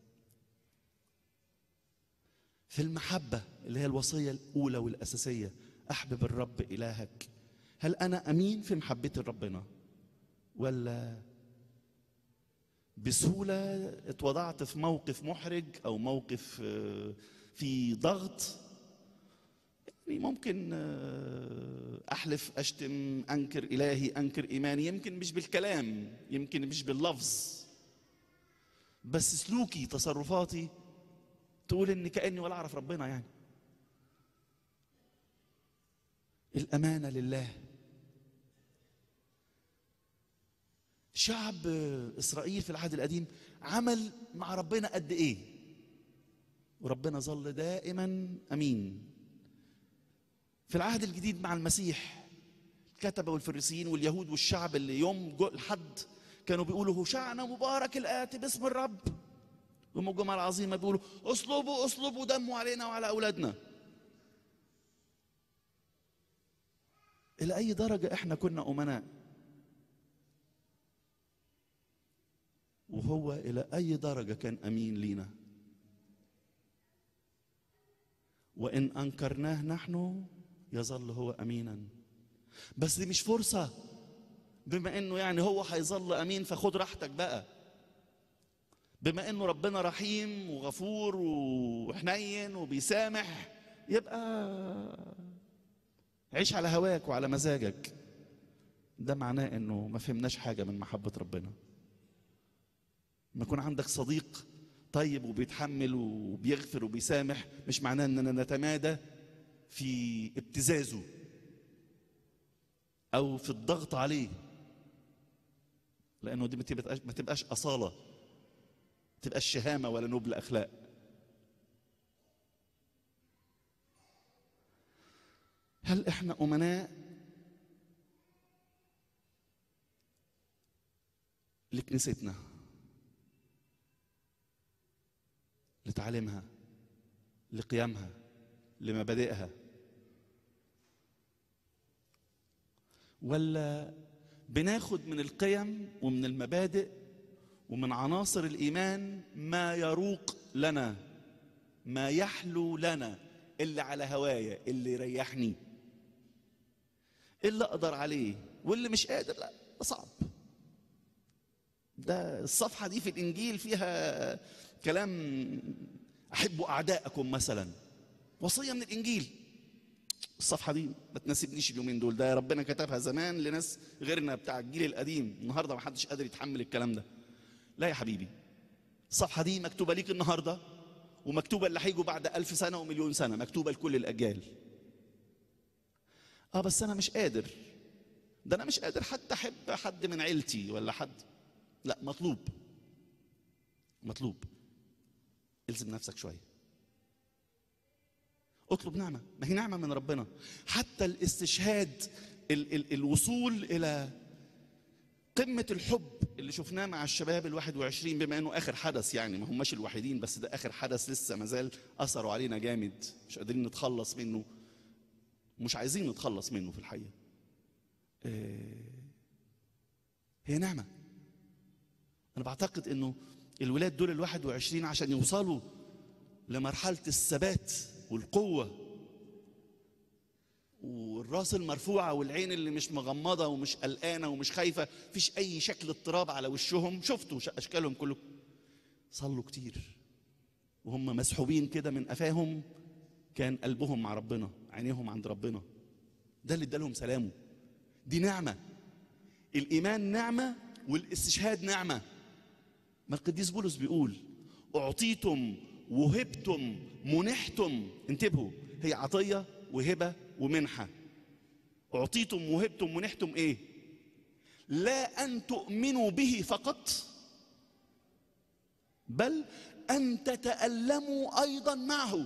في المحبة اللي هي الوصية الأولى والأساسية أحبب الرب إلهك هل أنا أمين في محبتي لربنا ولا بسهولة اتوضعت في موقف محرج أو موقف آه، في ضغط يعني ممكن آه، احلف اشتم انكر الهي انكر ايماني يمكن مش بالكلام يمكن مش باللفظ بس سلوكي تصرفاتي تقول ان كاني ولا اعرف ربنا يعني الامانه لله شعب اسرائيل في العهد القديم عمل مع ربنا قد ايه وربنا ظل دائما امين في العهد الجديد مع المسيح الكتبة والفريسيين واليهود والشعب اللي يوم جو- الحد كانوا بيقولوا هوشعنا مبارك الآتي باسم الرب يوم الجمعة العظيمة بيقولوا اصلبوا اصلبوا دموا علينا وعلى أولادنا إلى أي درجة إحنا كنا أمناء وهو إلى أي درجة كان أمين لينا وإن أنكرناه نحن يظل هو أمينا بس دي مش فرصة بما إنه يعني هو هيظل أمين فخد راحتك بقى بما إنه ربنا رحيم وغفور وحنين وبيسامح يبقى عيش على هواك وعلى مزاجك ده معناه إنه ما فهمناش حاجة من محبة ربنا ما يكون عندك صديق طيب وبيتحمل وبيغفر وبيسامح مش معناه اننا نتمادى في ابتزازه او في الضغط عليه لانه دي ما تبقاش ما تبقاش اصاله ما تبقاش شهامه ولا نبل اخلاق هل احنا امناء لكنيستنا لتعليمها لقيمها لمبادئها ولا بناخد من القيم ومن المبادئ ومن عناصر الايمان ما يروق لنا ما يحلو لنا اللي على هوايا اللي يريحني اللي اقدر عليه واللي مش قادر لا ده صعب ده الصفحه دي في الانجيل فيها كلام احبوا اعداءكم مثلا وصيه من الانجيل الصفحه دي ما تناسبنيش اليومين دول ده ربنا كتبها زمان لناس غيرنا بتاع الجيل القديم النهارده ما حدش قادر يتحمل الكلام ده لا يا حبيبي الصفحه دي مكتوبه ليك النهارده ومكتوبه اللي هيجوا بعد ألف سنه ومليون سنه مكتوبه لكل الاجيال اه بس انا مش قادر ده انا مش قادر حتى احب حد من عيلتي ولا حد لا مطلوب مطلوب الزم نفسك شويه اطلب نعمه ما هي نعمه من ربنا حتى الاستشهاد ال ال الوصول الى قمة الحب اللي شفناه مع الشباب الواحد وعشرين بما انه اخر حدث يعني ما هماش الوحيدين بس ده اخر حدث لسه مازال اثره علينا جامد مش قادرين نتخلص منه مش عايزين نتخلص منه في الحقيقة آه، هي نعمة انا بعتقد انه الولاد دول الواحد وعشرين عشان يوصلوا لمرحلة الثبات والقوة والراس المرفوعة والعين اللي مش مغمضة ومش قلقانة ومش خايفة فيش أي شكل اضطراب على وشهم شفتوا ش- أشكالهم كله صلوا كتير وهم مسحوبين كده من قفاهم كان قلبهم مع ربنا عينيهم عند ربنا ده اللي ادالهم سلامه دي نعمة الإيمان نعمة والاستشهاد نعمة ما القديس بولس بيقول أعطيتم وهبتم منحتم انتبهوا هي عطية وهبة ومنحة أعطيتم وهبتم منحتم إيه لا أن تؤمنوا به فقط بل أن تتألموا أيضا معه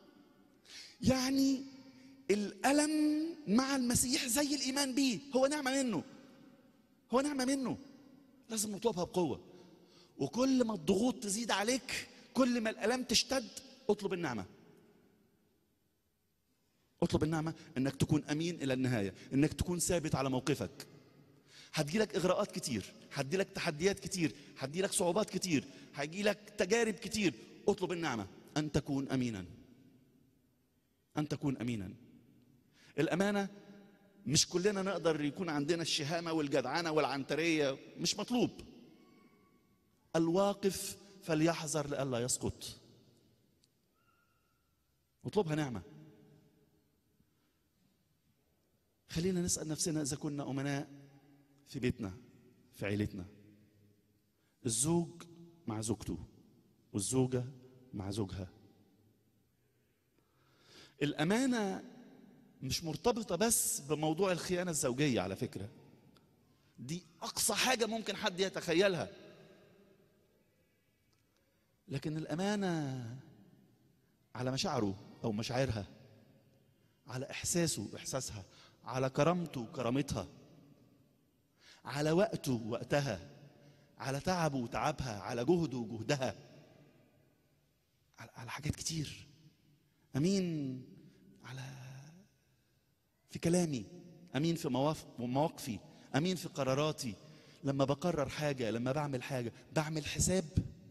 يعني الألم مع المسيح زي الإيمان به هو نعمة منه هو نعمة منه لازم نطلبها بقوة وكل ما الضغوط تزيد عليك كل ما الالام تشتد اطلب النعمه اطلب النعمه انك تكون امين الى النهايه انك تكون ثابت على موقفك هتجيلك اغراءات كتير هتجيلك تحديات كتير هتجيلك صعوبات كتير هيجيلك تجارب كتير اطلب النعمه ان تكون امينا ان تكون امينا الامانه مش كلنا نقدر يكون عندنا الشهامه والجدعنه والعنتريه مش مطلوب الواقف فليحذر لئلا يسقط اطلبها نعمة خلينا نسأل نفسنا إذا كنا أمناء في بيتنا في عيلتنا الزوج مع زوجته والزوجة مع زوجها الأمانة مش مرتبطة بس بموضوع الخيانة الزوجية على فكرة دي أقصى حاجة ممكن حد يتخيلها لكن الأمانة على مشاعره أو مشاعرها على إحساسه وإحساسها على كرامته وكرامتها على وقته ووقتها على تعبه وتعبها على جهده وجهدها على على حاجات كتير أمين على في كلامي أمين في مواف- مواقفي أمين في قراراتي لما بقرر حاجة لما بعمل حاجة بعمل حساب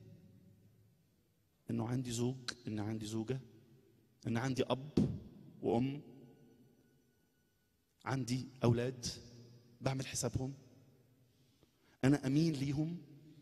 انه عندي زوج ان عندي زوجه ان عندي اب وام عندي اولاد بعمل حسابهم انا امين ليهم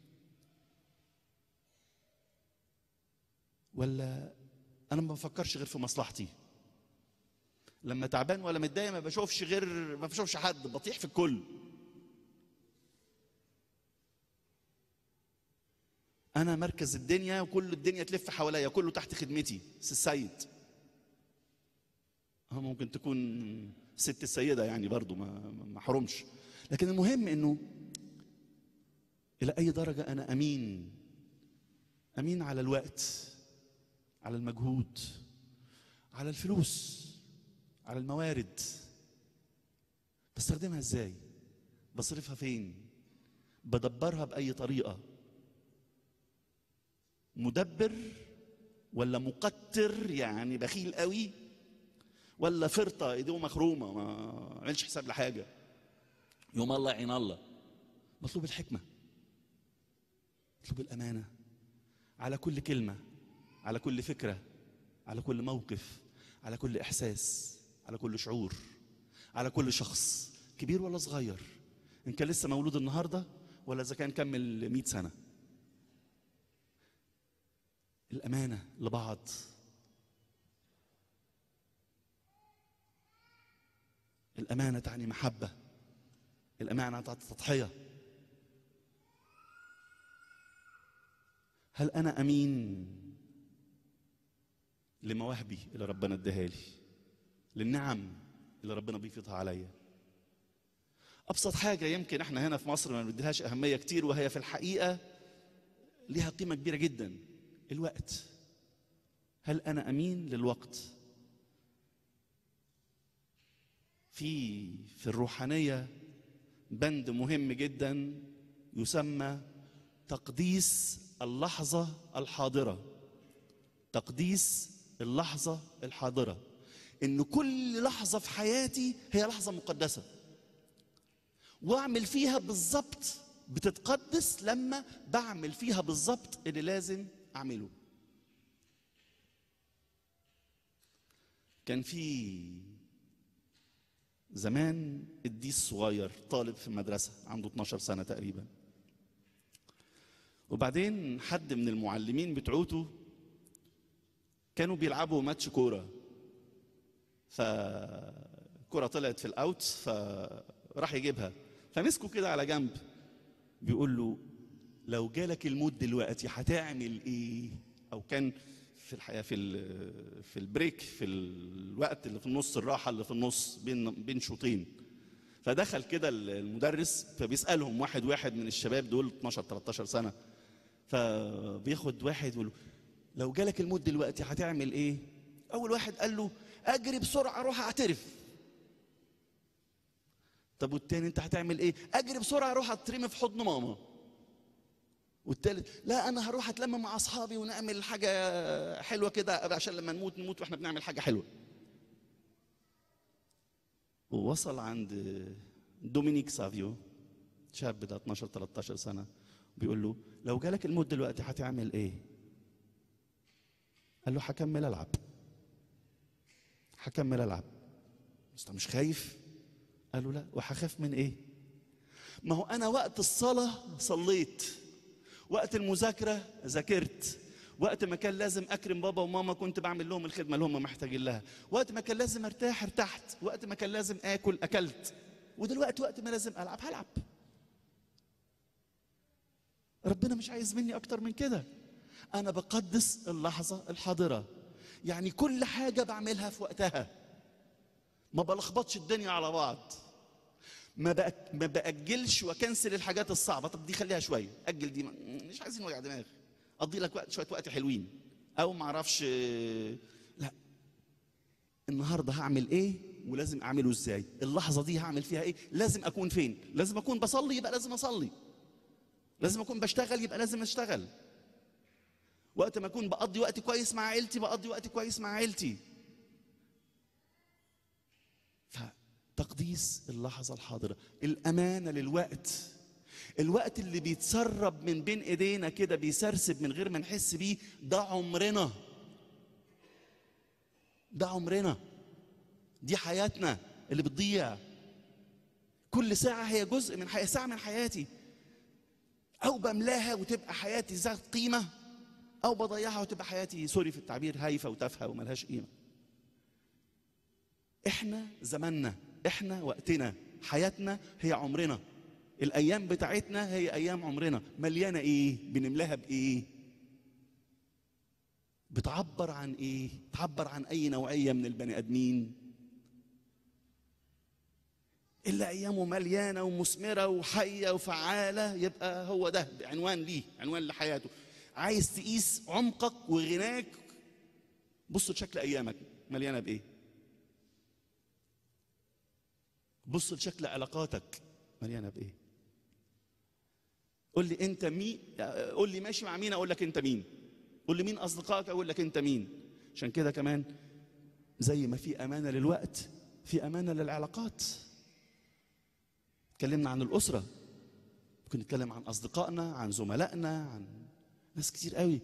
ولا انا ما بفكرش غير في مصلحتي لما تعبان ولا متضايق ما بشوفش غير ما بشوفش حد بطيح في الكل انا مركز الدنيا وكل الدنيا تلف حواليا كله تحت خدمتي سي السيد اه ممكن تكون ست السيده يعني برضو ما ما حرمش لكن المهم انه الى اي درجه انا امين امين على الوقت على المجهود على الفلوس على الموارد بستخدمها ازاي بصرفها فين بدبرها باي طريقه مدبر ولا مقتر يعني بخيل قوي ولا فرطه ايديه مخرومه ما عملش حساب لحاجه يوم الله يعين الله مطلوب الحكمه مطلوب الامانه على كل كلمه على كل فكره على كل موقف على كل احساس على كل شعور على كل شخص كبير ولا صغير ان كان لسه مولود النهارده ولا اذا كان كمل 100 سنه الامانه لبعض الامانه تعني محبه الامانه تعني تضحيه هل انا امين لمواهبي اللي ربنا اداها لي للنعم اللي ربنا بيفيضها عليا ابسط حاجه يمكن احنا هنا في مصر ما بنديلهاش اهميه كتير وهي في الحقيقه ليها قيمه كبيره جدا الوقت هل انا امين للوقت في في الروحانيه بند مهم جدا يسمى تقديس اللحظه الحاضره تقديس اللحظه الحاضره ان كل لحظه في حياتي هي لحظه مقدسه واعمل فيها بالظبط بتتقدس لما بعمل فيها بالظبط اللي لازم اعمله كان في زمان قديس صغير طالب في المدرسة عنده 12 سنة تقريبا وبعدين حد من المعلمين بتوعته كانوا بيلعبوا ماتش كورة فكرة طلعت في الاوت فراح يجيبها فمسكه كده على جنب بيقول له لو جالك الموت دلوقتي هتعمل ايه او كان في الحقيقه في ال- في البريك في الوقت اللي في النص الراحه اللي في النص بين بين شوطين فدخل كده المدرس فبيسالهم واحد واحد من الشباب دول 12 13 سنه فبياخد واحد يقول له لو جالك الموت دلوقتي هتعمل ايه اول واحد قال له اجري بسرعه اروح اعترف طب والتاني انت هتعمل ايه اجري بسرعه اروح اترمي في حضن ماما والتالت لا انا هروح اتلم مع اصحابي ونعمل حاجه حلوه كده عشان لما نموت نموت واحنا بنعمل حاجه حلوه ووصل عند دومينيك سافيو شاب ده 12 13 سنه بيقول له لو جالك الموت دلوقتي هتعمل ايه قال له هكمل العب هكمل العب بس أنت مش خايف قال له لا وهخاف من ايه ما هو انا وقت الصلاه صليت وقت المذاكره ذاكرت وقت ما كان لازم اكرم بابا وماما كنت بعمل لهم الخدمه اللي هم محتاجين لها وقت ما كان لازم ارتاح ارتحت وقت ما كان لازم اكل اكلت ودلوقتي وقت ما لازم العب هلعب ربنا مش عايز مني اكتر من كده انا بقدس اللحظه الحاضره يعني كل حاجه بعملها في وقتها ما بلخبطش الدنيا على بعض ما بأك... ما باجلش واكنسل الحاجات الصعبه طب دي خليها شويه اجل دي ما... مش عايزين وجع دماغ اقضي لك وقت شويه وقت حلوين او ما اعرفش لا النهارده هعمل ايه ولازم اعمله ازاي اللحظه دي هعمل فيها ايه لازم اكون فين لازم اكون بصلي يبقى لازم اصلي لازم اكون بشتغل يبقى لازم اشتغل وقت ما اكون بقضي وقت كويس مع عيلتي بقضي وقت كويس مع عيلتي فتقديس اللحظة الحاضرة الأمانة للوقت الوقت اللي بيتسرب من بين ايدينا كده بيسرسب من غير ما نحس بيه ده عمرنا ده عمرنا دي حياتنا اللي بتضيع كل ساعة هي جزء من حياة ساعة من حياتي أو بملاها وتبقى حياتي ذات قيمة أو بضيعها وتبقى حياتي سوري في التعبير هايفة وتافهة وملهاش قيمة احنا زماننا احنا وقتنا حياتنا هي عمرنا الايام بتاعتنا هي ايام عمرنا مليانه ايه بنملاها بايه بتعبر عن ايه تعبر عن اي نوعيه من البني ادمين اللي ايامه مليانه ومثمره وحيه وفعاله يبقى هو ده عنوان ليه عنوان لحياته عايز تقيس عمقك وغناك بص لشكل ايامك مليانه بايه بص لشكل علاقاتك مليانه بايه قول لي انت مين قول لي ماشي مع مين اقول لك انت مين قول لي مين اصدقائك اقول لك انت مين عشان كده كمان زي ما في امانه للوقت في امانه للعلاقات اتكلمنا عن الاسره ممكن نتكلم عن اصدقائنا عن زملائنا عن ناس كتير قوي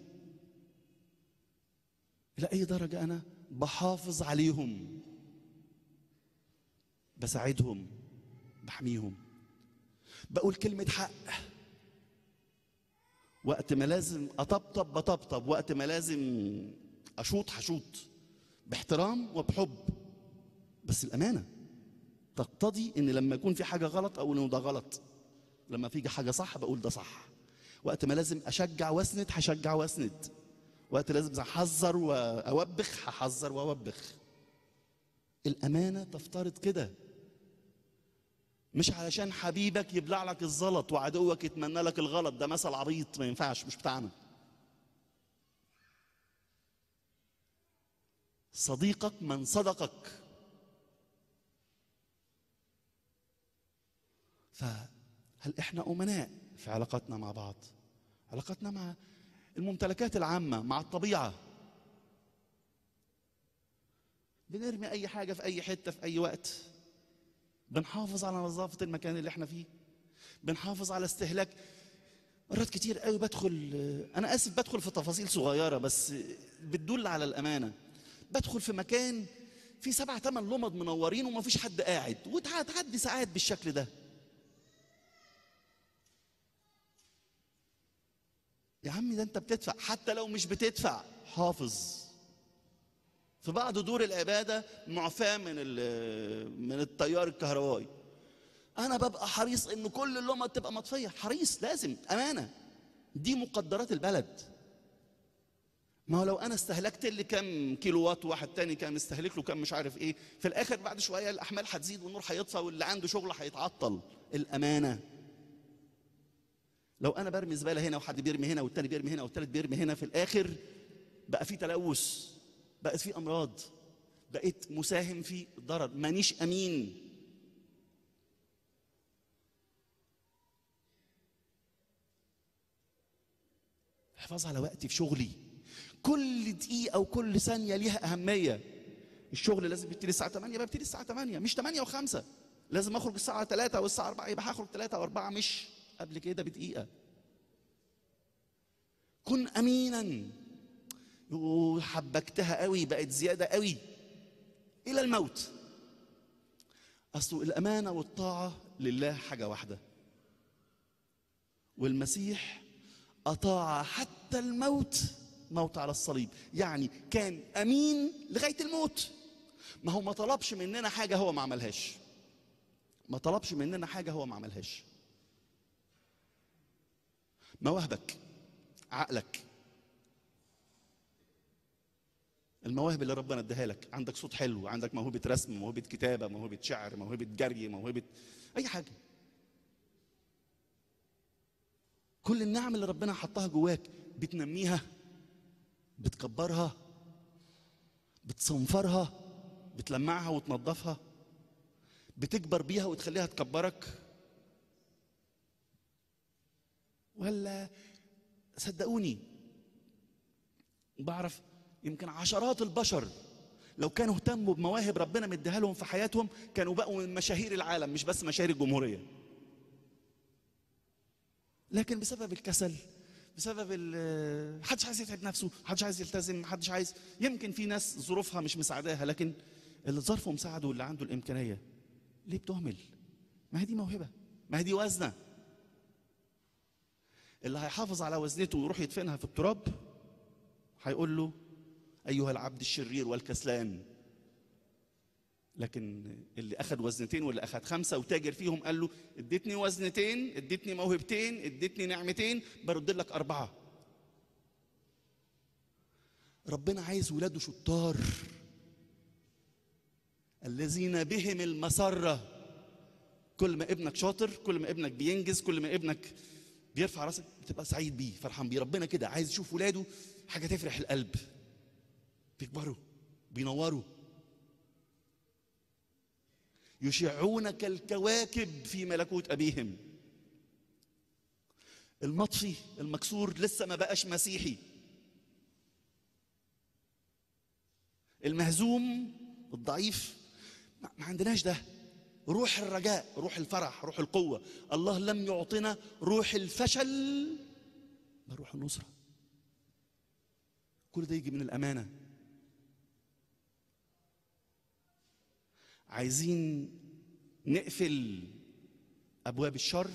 الى اي درجه انا بحافظ عليهم بساعدهم بحميهم بقول كلمه حق وقت ما لازم اطبطب بطبطب وقت ما لازم اشوط هشوط باحترام وبحب بس الامانه تقتضي ان لما يكون في حاجه غلط اقول انه ده غلط لما في حاجه صح بقول ده صح وقت ما لازم اشجع واسند هشجع واسند وقت لازم احذر واوبخ هحذر واوبخ الامانه تفترض كده مش علشان حبيبك يبلع لك الزلط وعدوك يتمنى لك الغلط ده مثل عبيط ما ينفعش مش بتاعنا صديقك من صدقك فهل احنا امناء في علاقاتنا مع بعض علاقاتنا مع الممتلكات العامه مع الطبيعه بنرمي اي حاجه في اي حته في اي وقت بنحافظ على نظافه المكان اللي احنا فيه بنحافظ على استهلاك مرات كتير قوي بدخل انا اسف بدخل في تفاصيل صغيره بس بتدل على الامانه بدخل في مكان في سبع ثمان لمض منورين وما فيش حد قاعد وتعدي ساعات بالشكل ده يا عمي ده انت بتدفع حتى لو مش بتدفع حافظ في بعض دور العباده معفاه من من التيار الكهربائي انا ببقى حريص ان كل اللمض تبقى مطفيه حريص لازم امانه دي مقدرات البلد ما هو لو انا استهلكت اللي كام كيلو وات واحد تاني كان مستهلك له كام مش عارف ايه في الاخر بعد شويه الاحمال هتزيد والنور هيطفى واللي عنده شغل هيتعطل الامانه لو انا برمي زباله هنا وحد بيرمي هنا والتاني بيرمي هنا والتالت بيرمي هنا في الاخر بقى في تلوث بقت في امراض بقيت مساهم في ضرر مانيش امين حفاظ على وقتي في شغلي كل دقيقه وكل ثانيه ليها اهميه الشغل لازم يبتدي الساعه 8 يبقى يبتدي الساعه 8 مش 8 و5 لازم اخرج الساعه 3 او الساعه 4 يبقى هخرج 3 او 4 مش قبل كده بدقيقه كن امينا وحبكتها قوي بقت زياده قوي الى الموت اصل الامانه والطاعه لله حاجه واحده والمسيح اطاع حتى الموت موت على الصليب يعني كان امين لغايه الموت ما هو ما طلبش مننا حاجه هو ما عملهاش ما طلبش مننا حاجه هو ما عملهاش مواهبك عقلك المواهب اللي ربنا اداها لك عندك صوت حلو عندك موهبه رسم موهبه كتابه موهبه شعر موهبه جري موهبه اي حاجه كل النعم اللي ربنا حطها جواك بتنميها بتكبرها بتصنفرها بتلمعها وتنظفها بتكبر بيها وتخليها تكبرك ولا صدقوني بعرف يمكن عشرات البشر لو كانوا اهتموا بمواهب ربنا مديها لهم في حياتهم كانوا بقوا من مشاهير العالم مش بس مشاهير الجمهوريه لكن بسبب الكسل بسبب ال محدش عايز يتعب نفسه محدش عايز يلتزم محدش عايز يمكن في ناس ظروفها مش مساعداها لكن اللي ظرفه مساعده واللي عنده الامكانيه ليه بتهمل ما هي دي موهبه ما هي دي وزنه اللي هيحافظ على وزنته ويروح يدفنها في التراب هيقول له ايها العبد الشرير والكسلان لكن اللي اخذ وزنتين واللي اخذ خمسه وتاجر فيهم قال له اديتني وزنتين اديتني موهبتين اديتني نعمتين برد لك اربعه ربنا عايز ولاده شطار الذين بهم المسره كل ما ابنك شاطر كل ما ابنك بينجز كل ما ابنك بيرفع راسك بتبقى سعيد بيه فرحان بيه ربنا كده عايز يشوف ولاده حاجه تفرح القلب بيكبروا بينوروا يشعون كالكواكب في ملكوت ابيهم المطفي المكسور لسه ما بقاش مسيحي المهزوم الضعيف ما ما عندناش ده روح الرجاء روح الفرح روح القوة الله لم يعطنا روح الفشل بل روح النصرة كل ده يجي من الأمانة عايزين نقفل أبواب الشر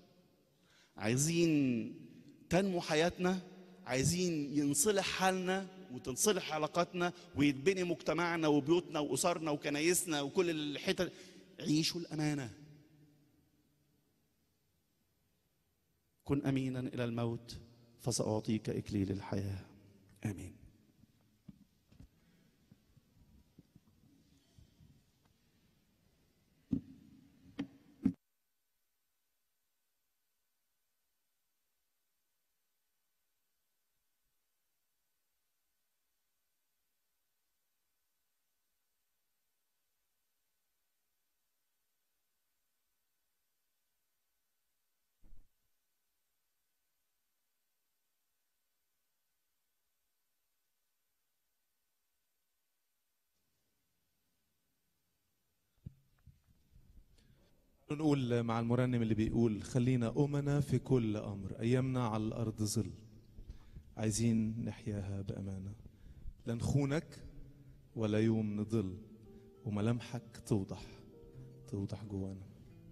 عايزين تنمو حياتنا عايزين ينصلح حالنا وتنصلح علاقاتنا ويتبني مجتمعنا وبيوتنا وأسرنا وكنايسنا وكل الحتت عيشوا الأمانة كن أمينا إلى الموت فسأعطيك إكليل الحياة آمين نقول مع المرنم اللي بيقول خلينا أمنا في كل أمر أيامنا على الأرض ظل عايزين نحياها بأمانة لا نخونك ولا يوم نضل وملامحك توضح توضح جوانا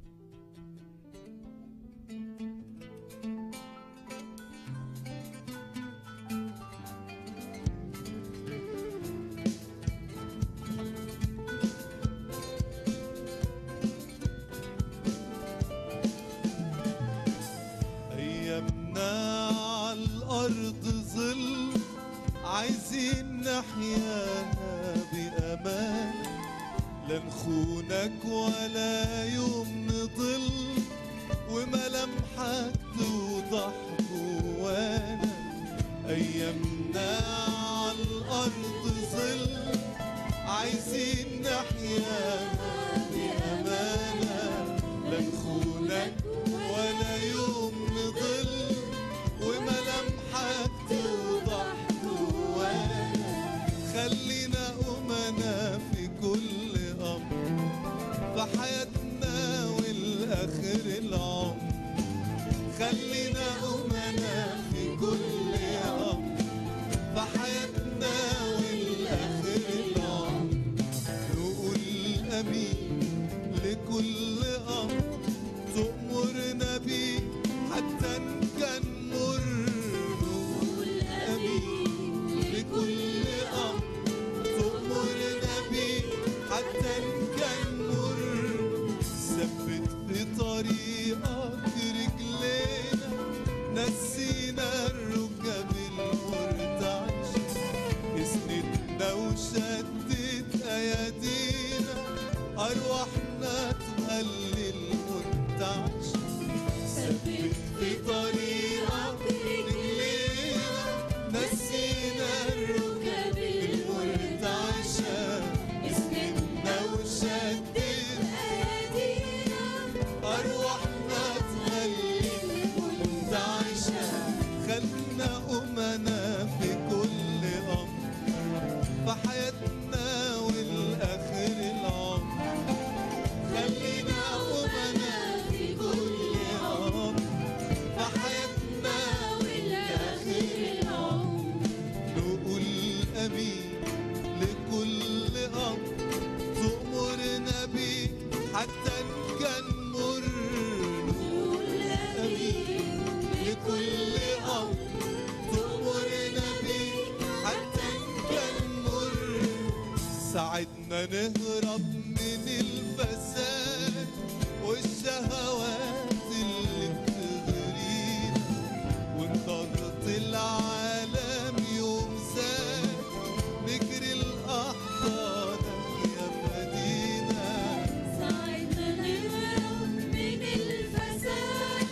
أيامنا على الأرض ظل عايزين نحياها بأمان لا نخونك ولا يوم نضل وملامحك توضح جوانا أيامنا على الأرض ظل عايزين نحياها بأمانة لا نخونك ولا يوم نضل وملامحك توضح جوانا خلينا أمنا في كل أمر في حياتنا والآخر العمر خلينا أمنا في كل أمر في حياتنا والآخر العمر نقول أمين لكل أمر تأمرنا بيه حتى إن كان مر نقول أمين لكل أمر تأمرنا بيه حتى إن كان مر ثبت في طريقك رجلينا نسينا الركب المرتعش اسندنا وشدت ايادينا ارواحنا تقلل مرتعش ثبت في طريقك رجلينا نسينا الركب المرتعشة اسندنا وشدت أرواحنا تهلل منتعشة خلنا أمنا في كل أمر في حياتنا والآخر العمر خلينا أمنا في كل أمر في حياتنا والآخر العمر نقول أمين لكل أمر تأمرنا بيه حتى إن كان مر نقول أمين لكل أمر تأمرنا بيه حتى إن كان مر ساعدنا نهرب من من الفساد والشهوات اللي بتغرينا وانضغط العالم يوم زاد نجري لأحضانك يا مدينة ساعدنا نهرب من الفساد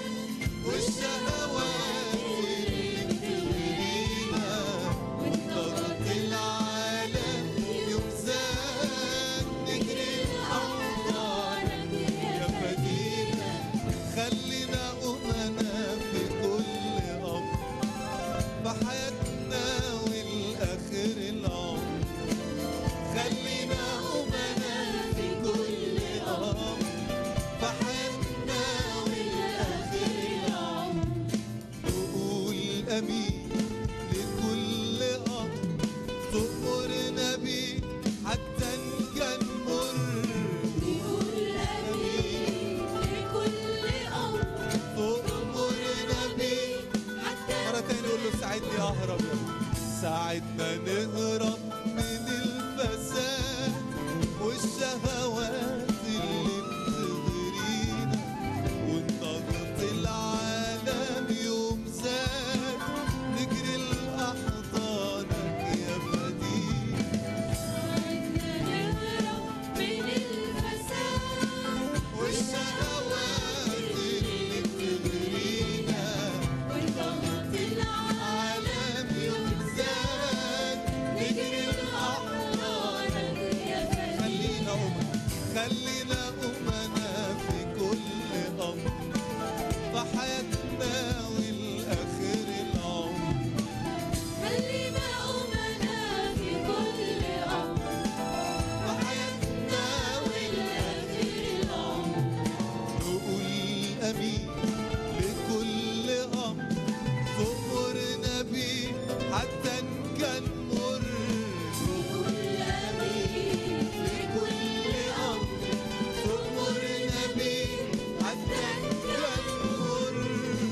والشهوات اللي بتغرينا وانضغط العالم يوم زاد نجري لأحضانك يا مدينة خلينا أمنا في كل أمر في حياتنا والآخر العمر خلينا أمنا في كل أمر في حياتنا والآخر العمر نقول أمين لكل أمر تأمرنا بيه حتى إن كان مر نقول أمين لكل أمر تأمرنا بيه حتى مرة تاني قول له ساعدني أهرب يا رب ساعدنا نهرب من الفساد والشهوات اللي بتغرينا وانضغط العالم يوم زاد نجري لأحضانك يا مدينة ساعدنا نهرب من الفساد والشهوات اللي بتغرينا وانضغط العالم عالم يوم زاد نجري لأحضانك يا خلينا أمنا خلينا أمنا في كل أمر في حياتنا والآخر العمر خلينا أمنا في كل أمر في حياتنا والآخر العمر نقول أمين لكل أمر تأمرنا بيه حتى إن كان مر نقول آمين لكل أمر تأمرنا بيه حتى إن كان مر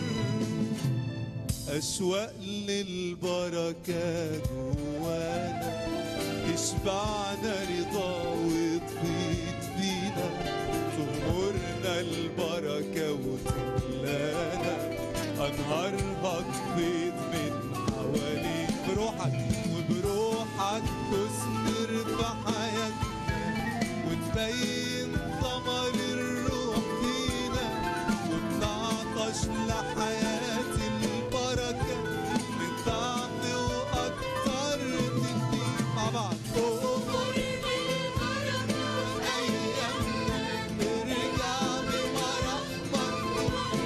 أشواق للبركة جوانا تشبعنا رضا وتفيد فينا تغمرنا البركة وتملانا أنهارها تفيض من حواليك بروحك وبروحك تثمر في حياتنا وتبين ثمر الروح فينا ونعطش لحياة البركة نتعطي وأكتر تدي مع بعض أمر بالبركة أيامنا نرجع بمرحمة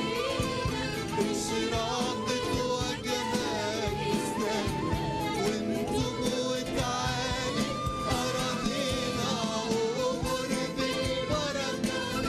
إشراقة وجهك استنى وانتم وتعالي أراضينا أمر بالبركة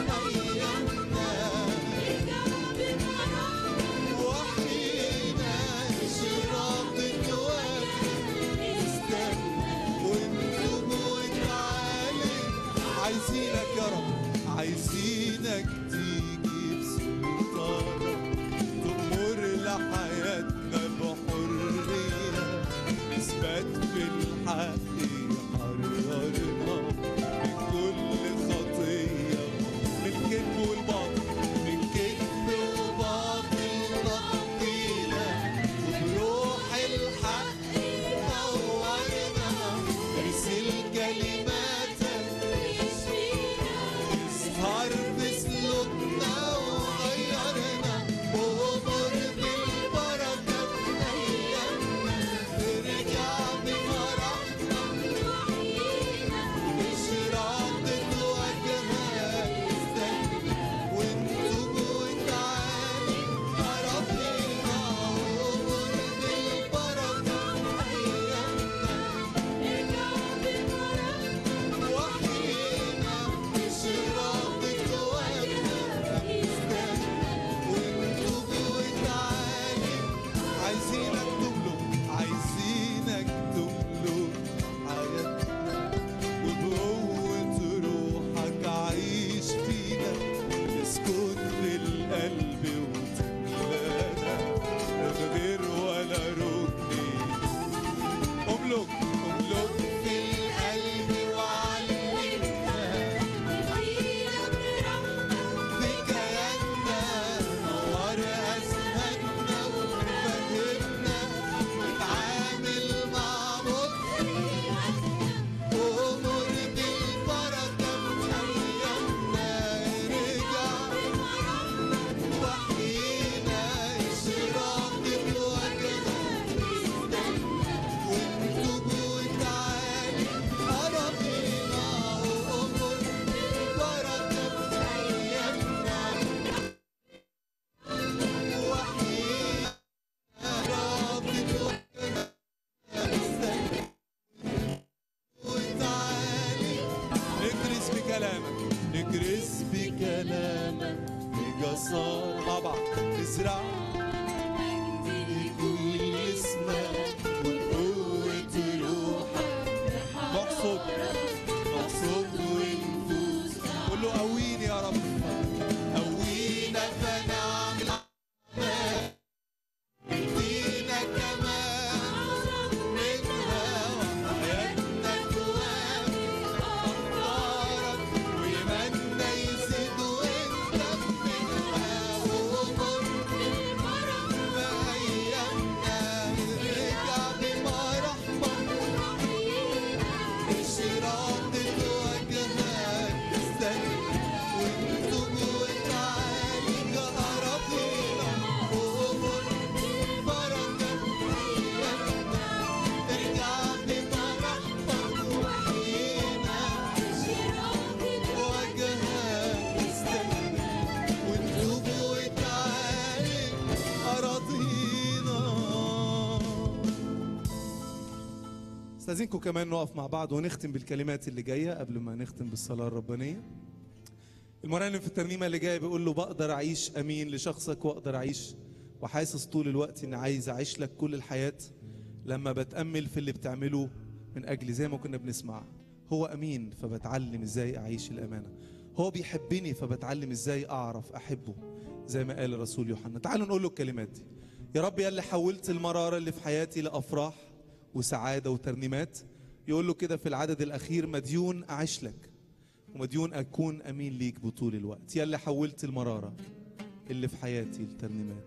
استاذنكم كمان نقف مع بعض ونختم بالكلمات اللي جايه قبل ما نختم بالصلاه الربانيه المرنم في الترنيمه اللي جايه بيقول له بقدر اعيش امين لشخصك واقدر اعيش وحاسس طول الوقت اني عايز اعيش لك كل الحياه لما بتامل في اللي بتعمله من اجلي زي ما كنا بنسمع هو امين فبتعلم ازاي اعيش الامانه هو بيحبني فبتعلم ازاي اعرف احبه زي ما قال الرسول يوحنا تعالوا نقول له الكلمات دي يا رب يا اللي حولت المراره اللي في حياتي لافراح وسعاده وترنيمات يقول له كده في العدد الاخير مديون اعيش لك ومديون اكون امين ليك بطول الوقت يا اللي حولت المراره اللي في حياتي لترنيمات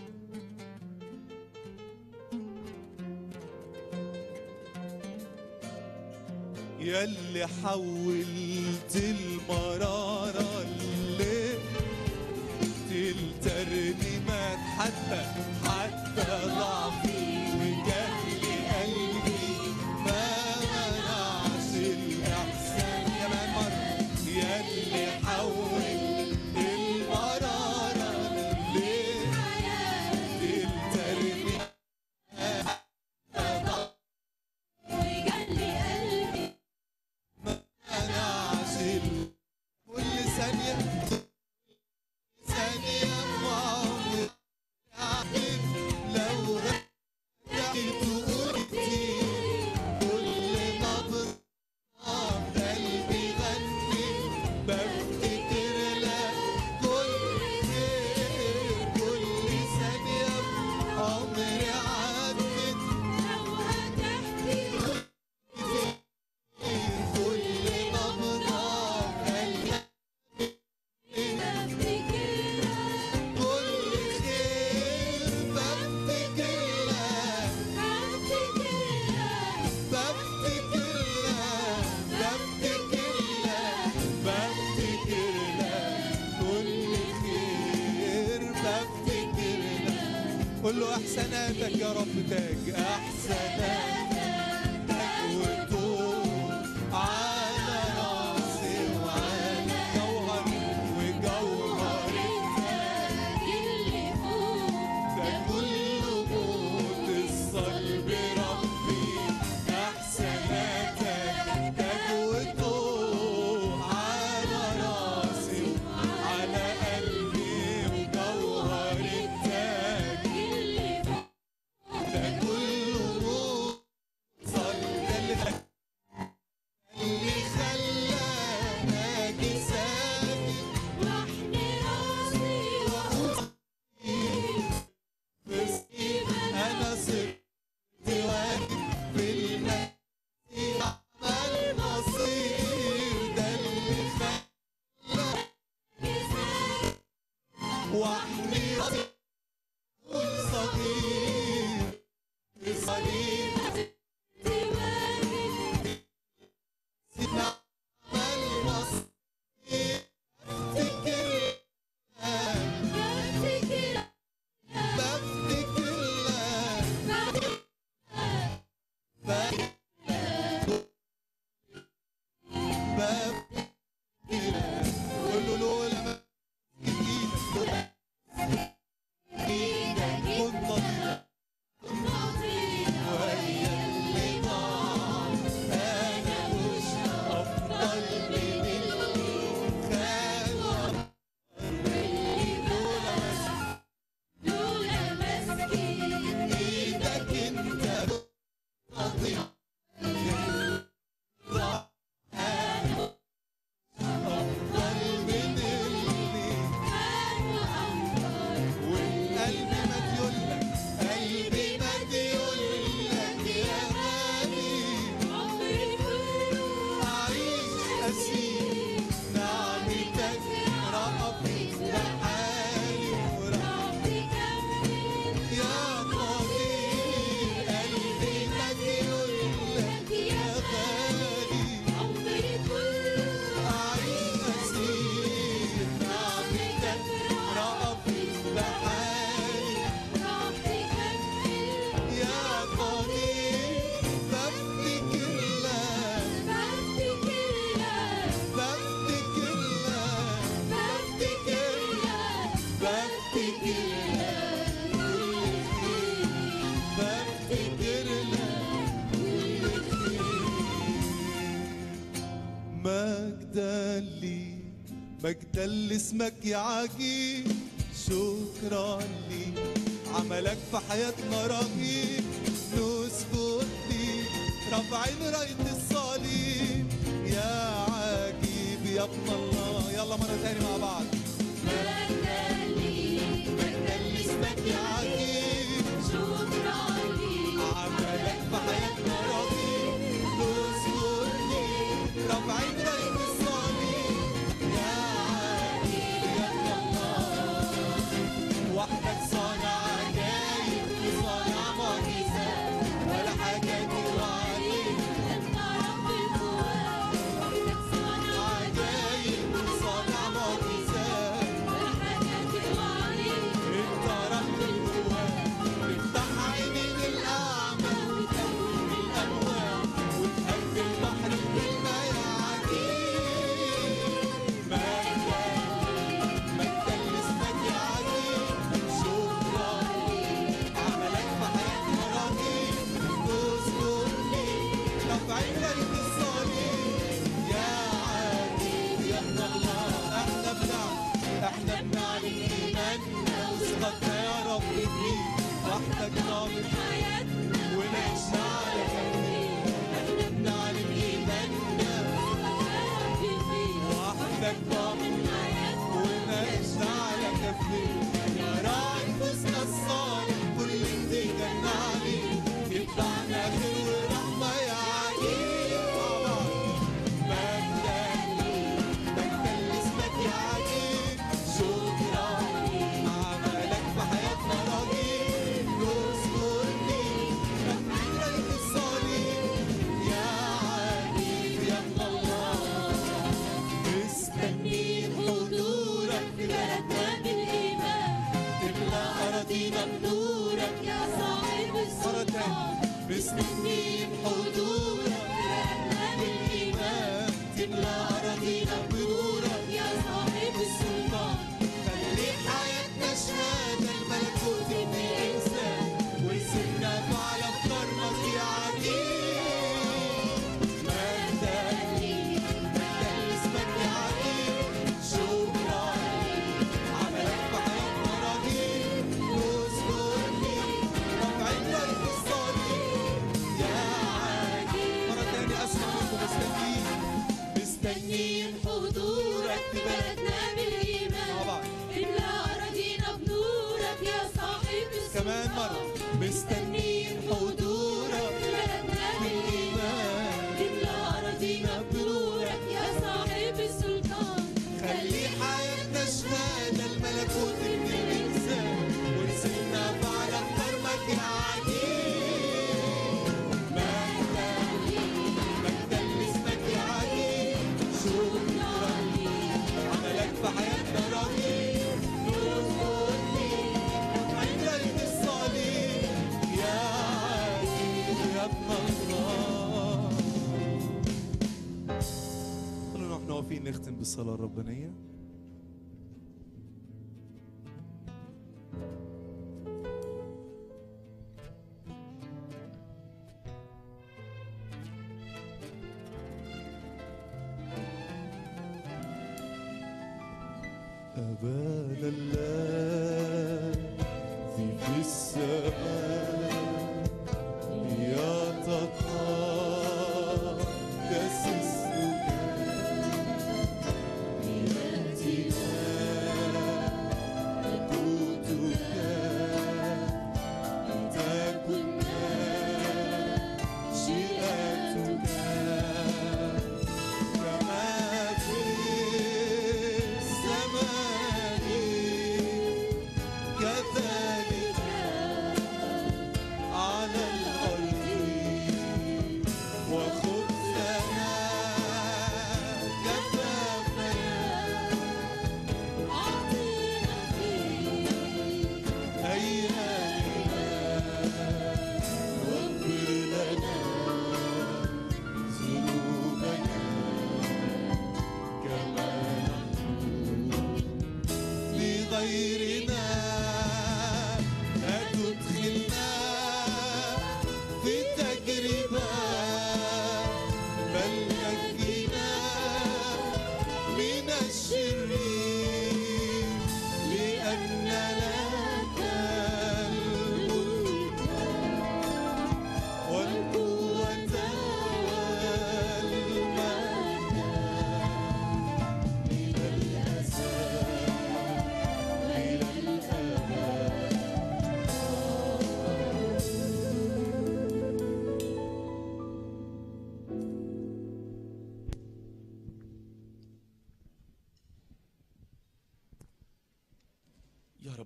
يلي حولت المرارة اللي الترنيمات حتى حتى ضعفي وجهل قلبي ما منعش الإحسان كمان مرة يلي حولت المرارة اللي الترنيمات ويجلي قلبي أنا عاشق كل ثانية ثانية معاهم أعرف لو رجعت وقلتي كل نبض قلبي غني بفتكر لك كل خير كل ثانية عمري عدت لو هتحكي كل نبضة قلبي بفتكر كل خير بفتكر لك هفتكر بفتكر لك بفتكر لك بفتكر لك كل خير بفتكر لك قول له احساناتك يا رب تاج احساناتك وطول على راسي وعلى جوهر وجوهر اللي فوق ده كله موت الصلب ربي احساناتك تجوته على راسي على قلبي وجوهر التاج اللي فوق ده كله موت لي مجدا لاسمك يا عجيب شكرا لي عملك في حياتنا رهيب نسجد لي رافعين راية الصليب يا عجيب يا ابن الله يلا مرة تاني مع بعض مجدا لي مجدا لاسمك يا عجيب شكرا لي عملك في حياتنا رهيب نسجد لي رافعين راية الصليب يا عجيب يا ابن الله وحدك صانع عجايب وصانع معجزات ولا حاجة توعدك انت رب القوات وحدك صانع عجايب وصانع معجزات ولا حاجة توعدك انت رب القوات افتح عينين الاعمى وتقوم الاموات وتهدي البحر بكلمه يا عجيب مجدا مجدا لاسمك يا عجيب شكرا عملك في حياتنا رهيب تذكر لي رافعين رايه الصليب يا عجيب يا ابن الله احنا بنعلن احنا بنعلن ايماننا وثقتنا يا رب فيك وحدك ضامن حياتنا ونعيشنا على كفيك احنا بنعلن ايماننا وحدك ضامن ونعيشنا على كفيك يا راعي نفوسنا الصالح كل جديد جنة عليك يدفعنا خير ورحمة يا عجيب مع بعض مجدا مجدا لاسمك يا عجيب شكرا عملك في حياتنا رهيب نذكر ليك رفعين راية الصليب يا عجيب يا ابن الله مستنيين حضورك في بلدنا بالإيمان تملى أراضينا بنورك يا صاحب مرة السلطان تانية مستنيين حضورك بالإيمان تملى أراضينا بنورك يا صاحب السلطان خلي حياتنا شهادة الملكوت ابن الإنسان وارسلنا فعل أفكارك يا عجيب مجدا ليك مجدا لاسمك يا عجيب شكرا ليك عملك في حياتنا رهيب نذكر ليك رافعين راية الصليب يا عجيب مرة تانية أسمع منكم مستنيين مستنيين حضورك في بلدنا مع بالإيمان بعض املأ أراضينا بنورك يا صاحب السلطان كمان مرة مستنيين حضورك في بلدنا بالإيمان املأ أراضينا بنورك يا صاحب السلطان خلي حياتنا شهادة الملكوت ابن الإنسان وارسلنا فعل كرمك يا عجيب مجدا ليك مجدا لاسمك يا عجيب شكرا ليك عملك في حياتنا رهيب نذكر ليك عين راية الصليب يا عجيب يا ابن الله خلونا احنا واقفين نختم بالصلاة الربانية أبانا الذي في السماء يتقدس اسمك ليأتينا ملكوتك لتكن مشيئتك كما في السماء كذلك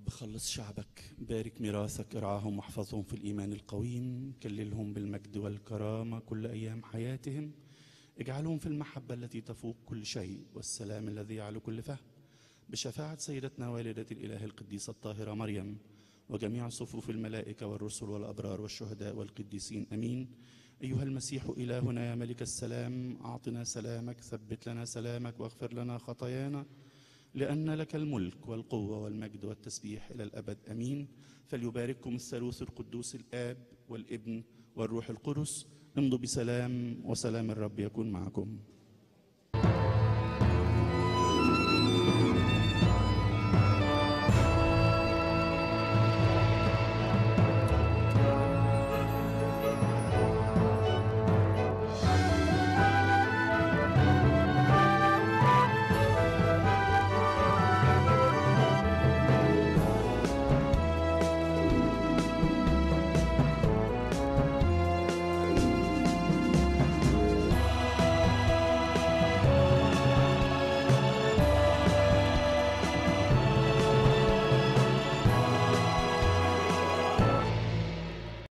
خلص شعبك بارك ميراثك ارعاهم واحفظهم في الإيمان القويم كللهم بالمجد والكرامة كل أيام حياتهم اجعلهم في المحبة التي تفوق كل شيء والسلام الذي يعلو كل فهم بشفاعة سيدتنا والدة الإله القديسة الطاهرة مريم وجميع صفوف الملائكة والرسل والأبرار والشهداء والقديسين أمين أيها المسيح إلهنا يا ملك السلام أعطنا سلامك ثبت لنا سلامك واغفر لنا خطايانا لأن لك الملك والقوة والمجد والتسبيح إلى الأبد أمين فليبارككم الثالوث القدوس الآب والابن والروح القدس امضوا بسلام وسلام الرب يكون معكم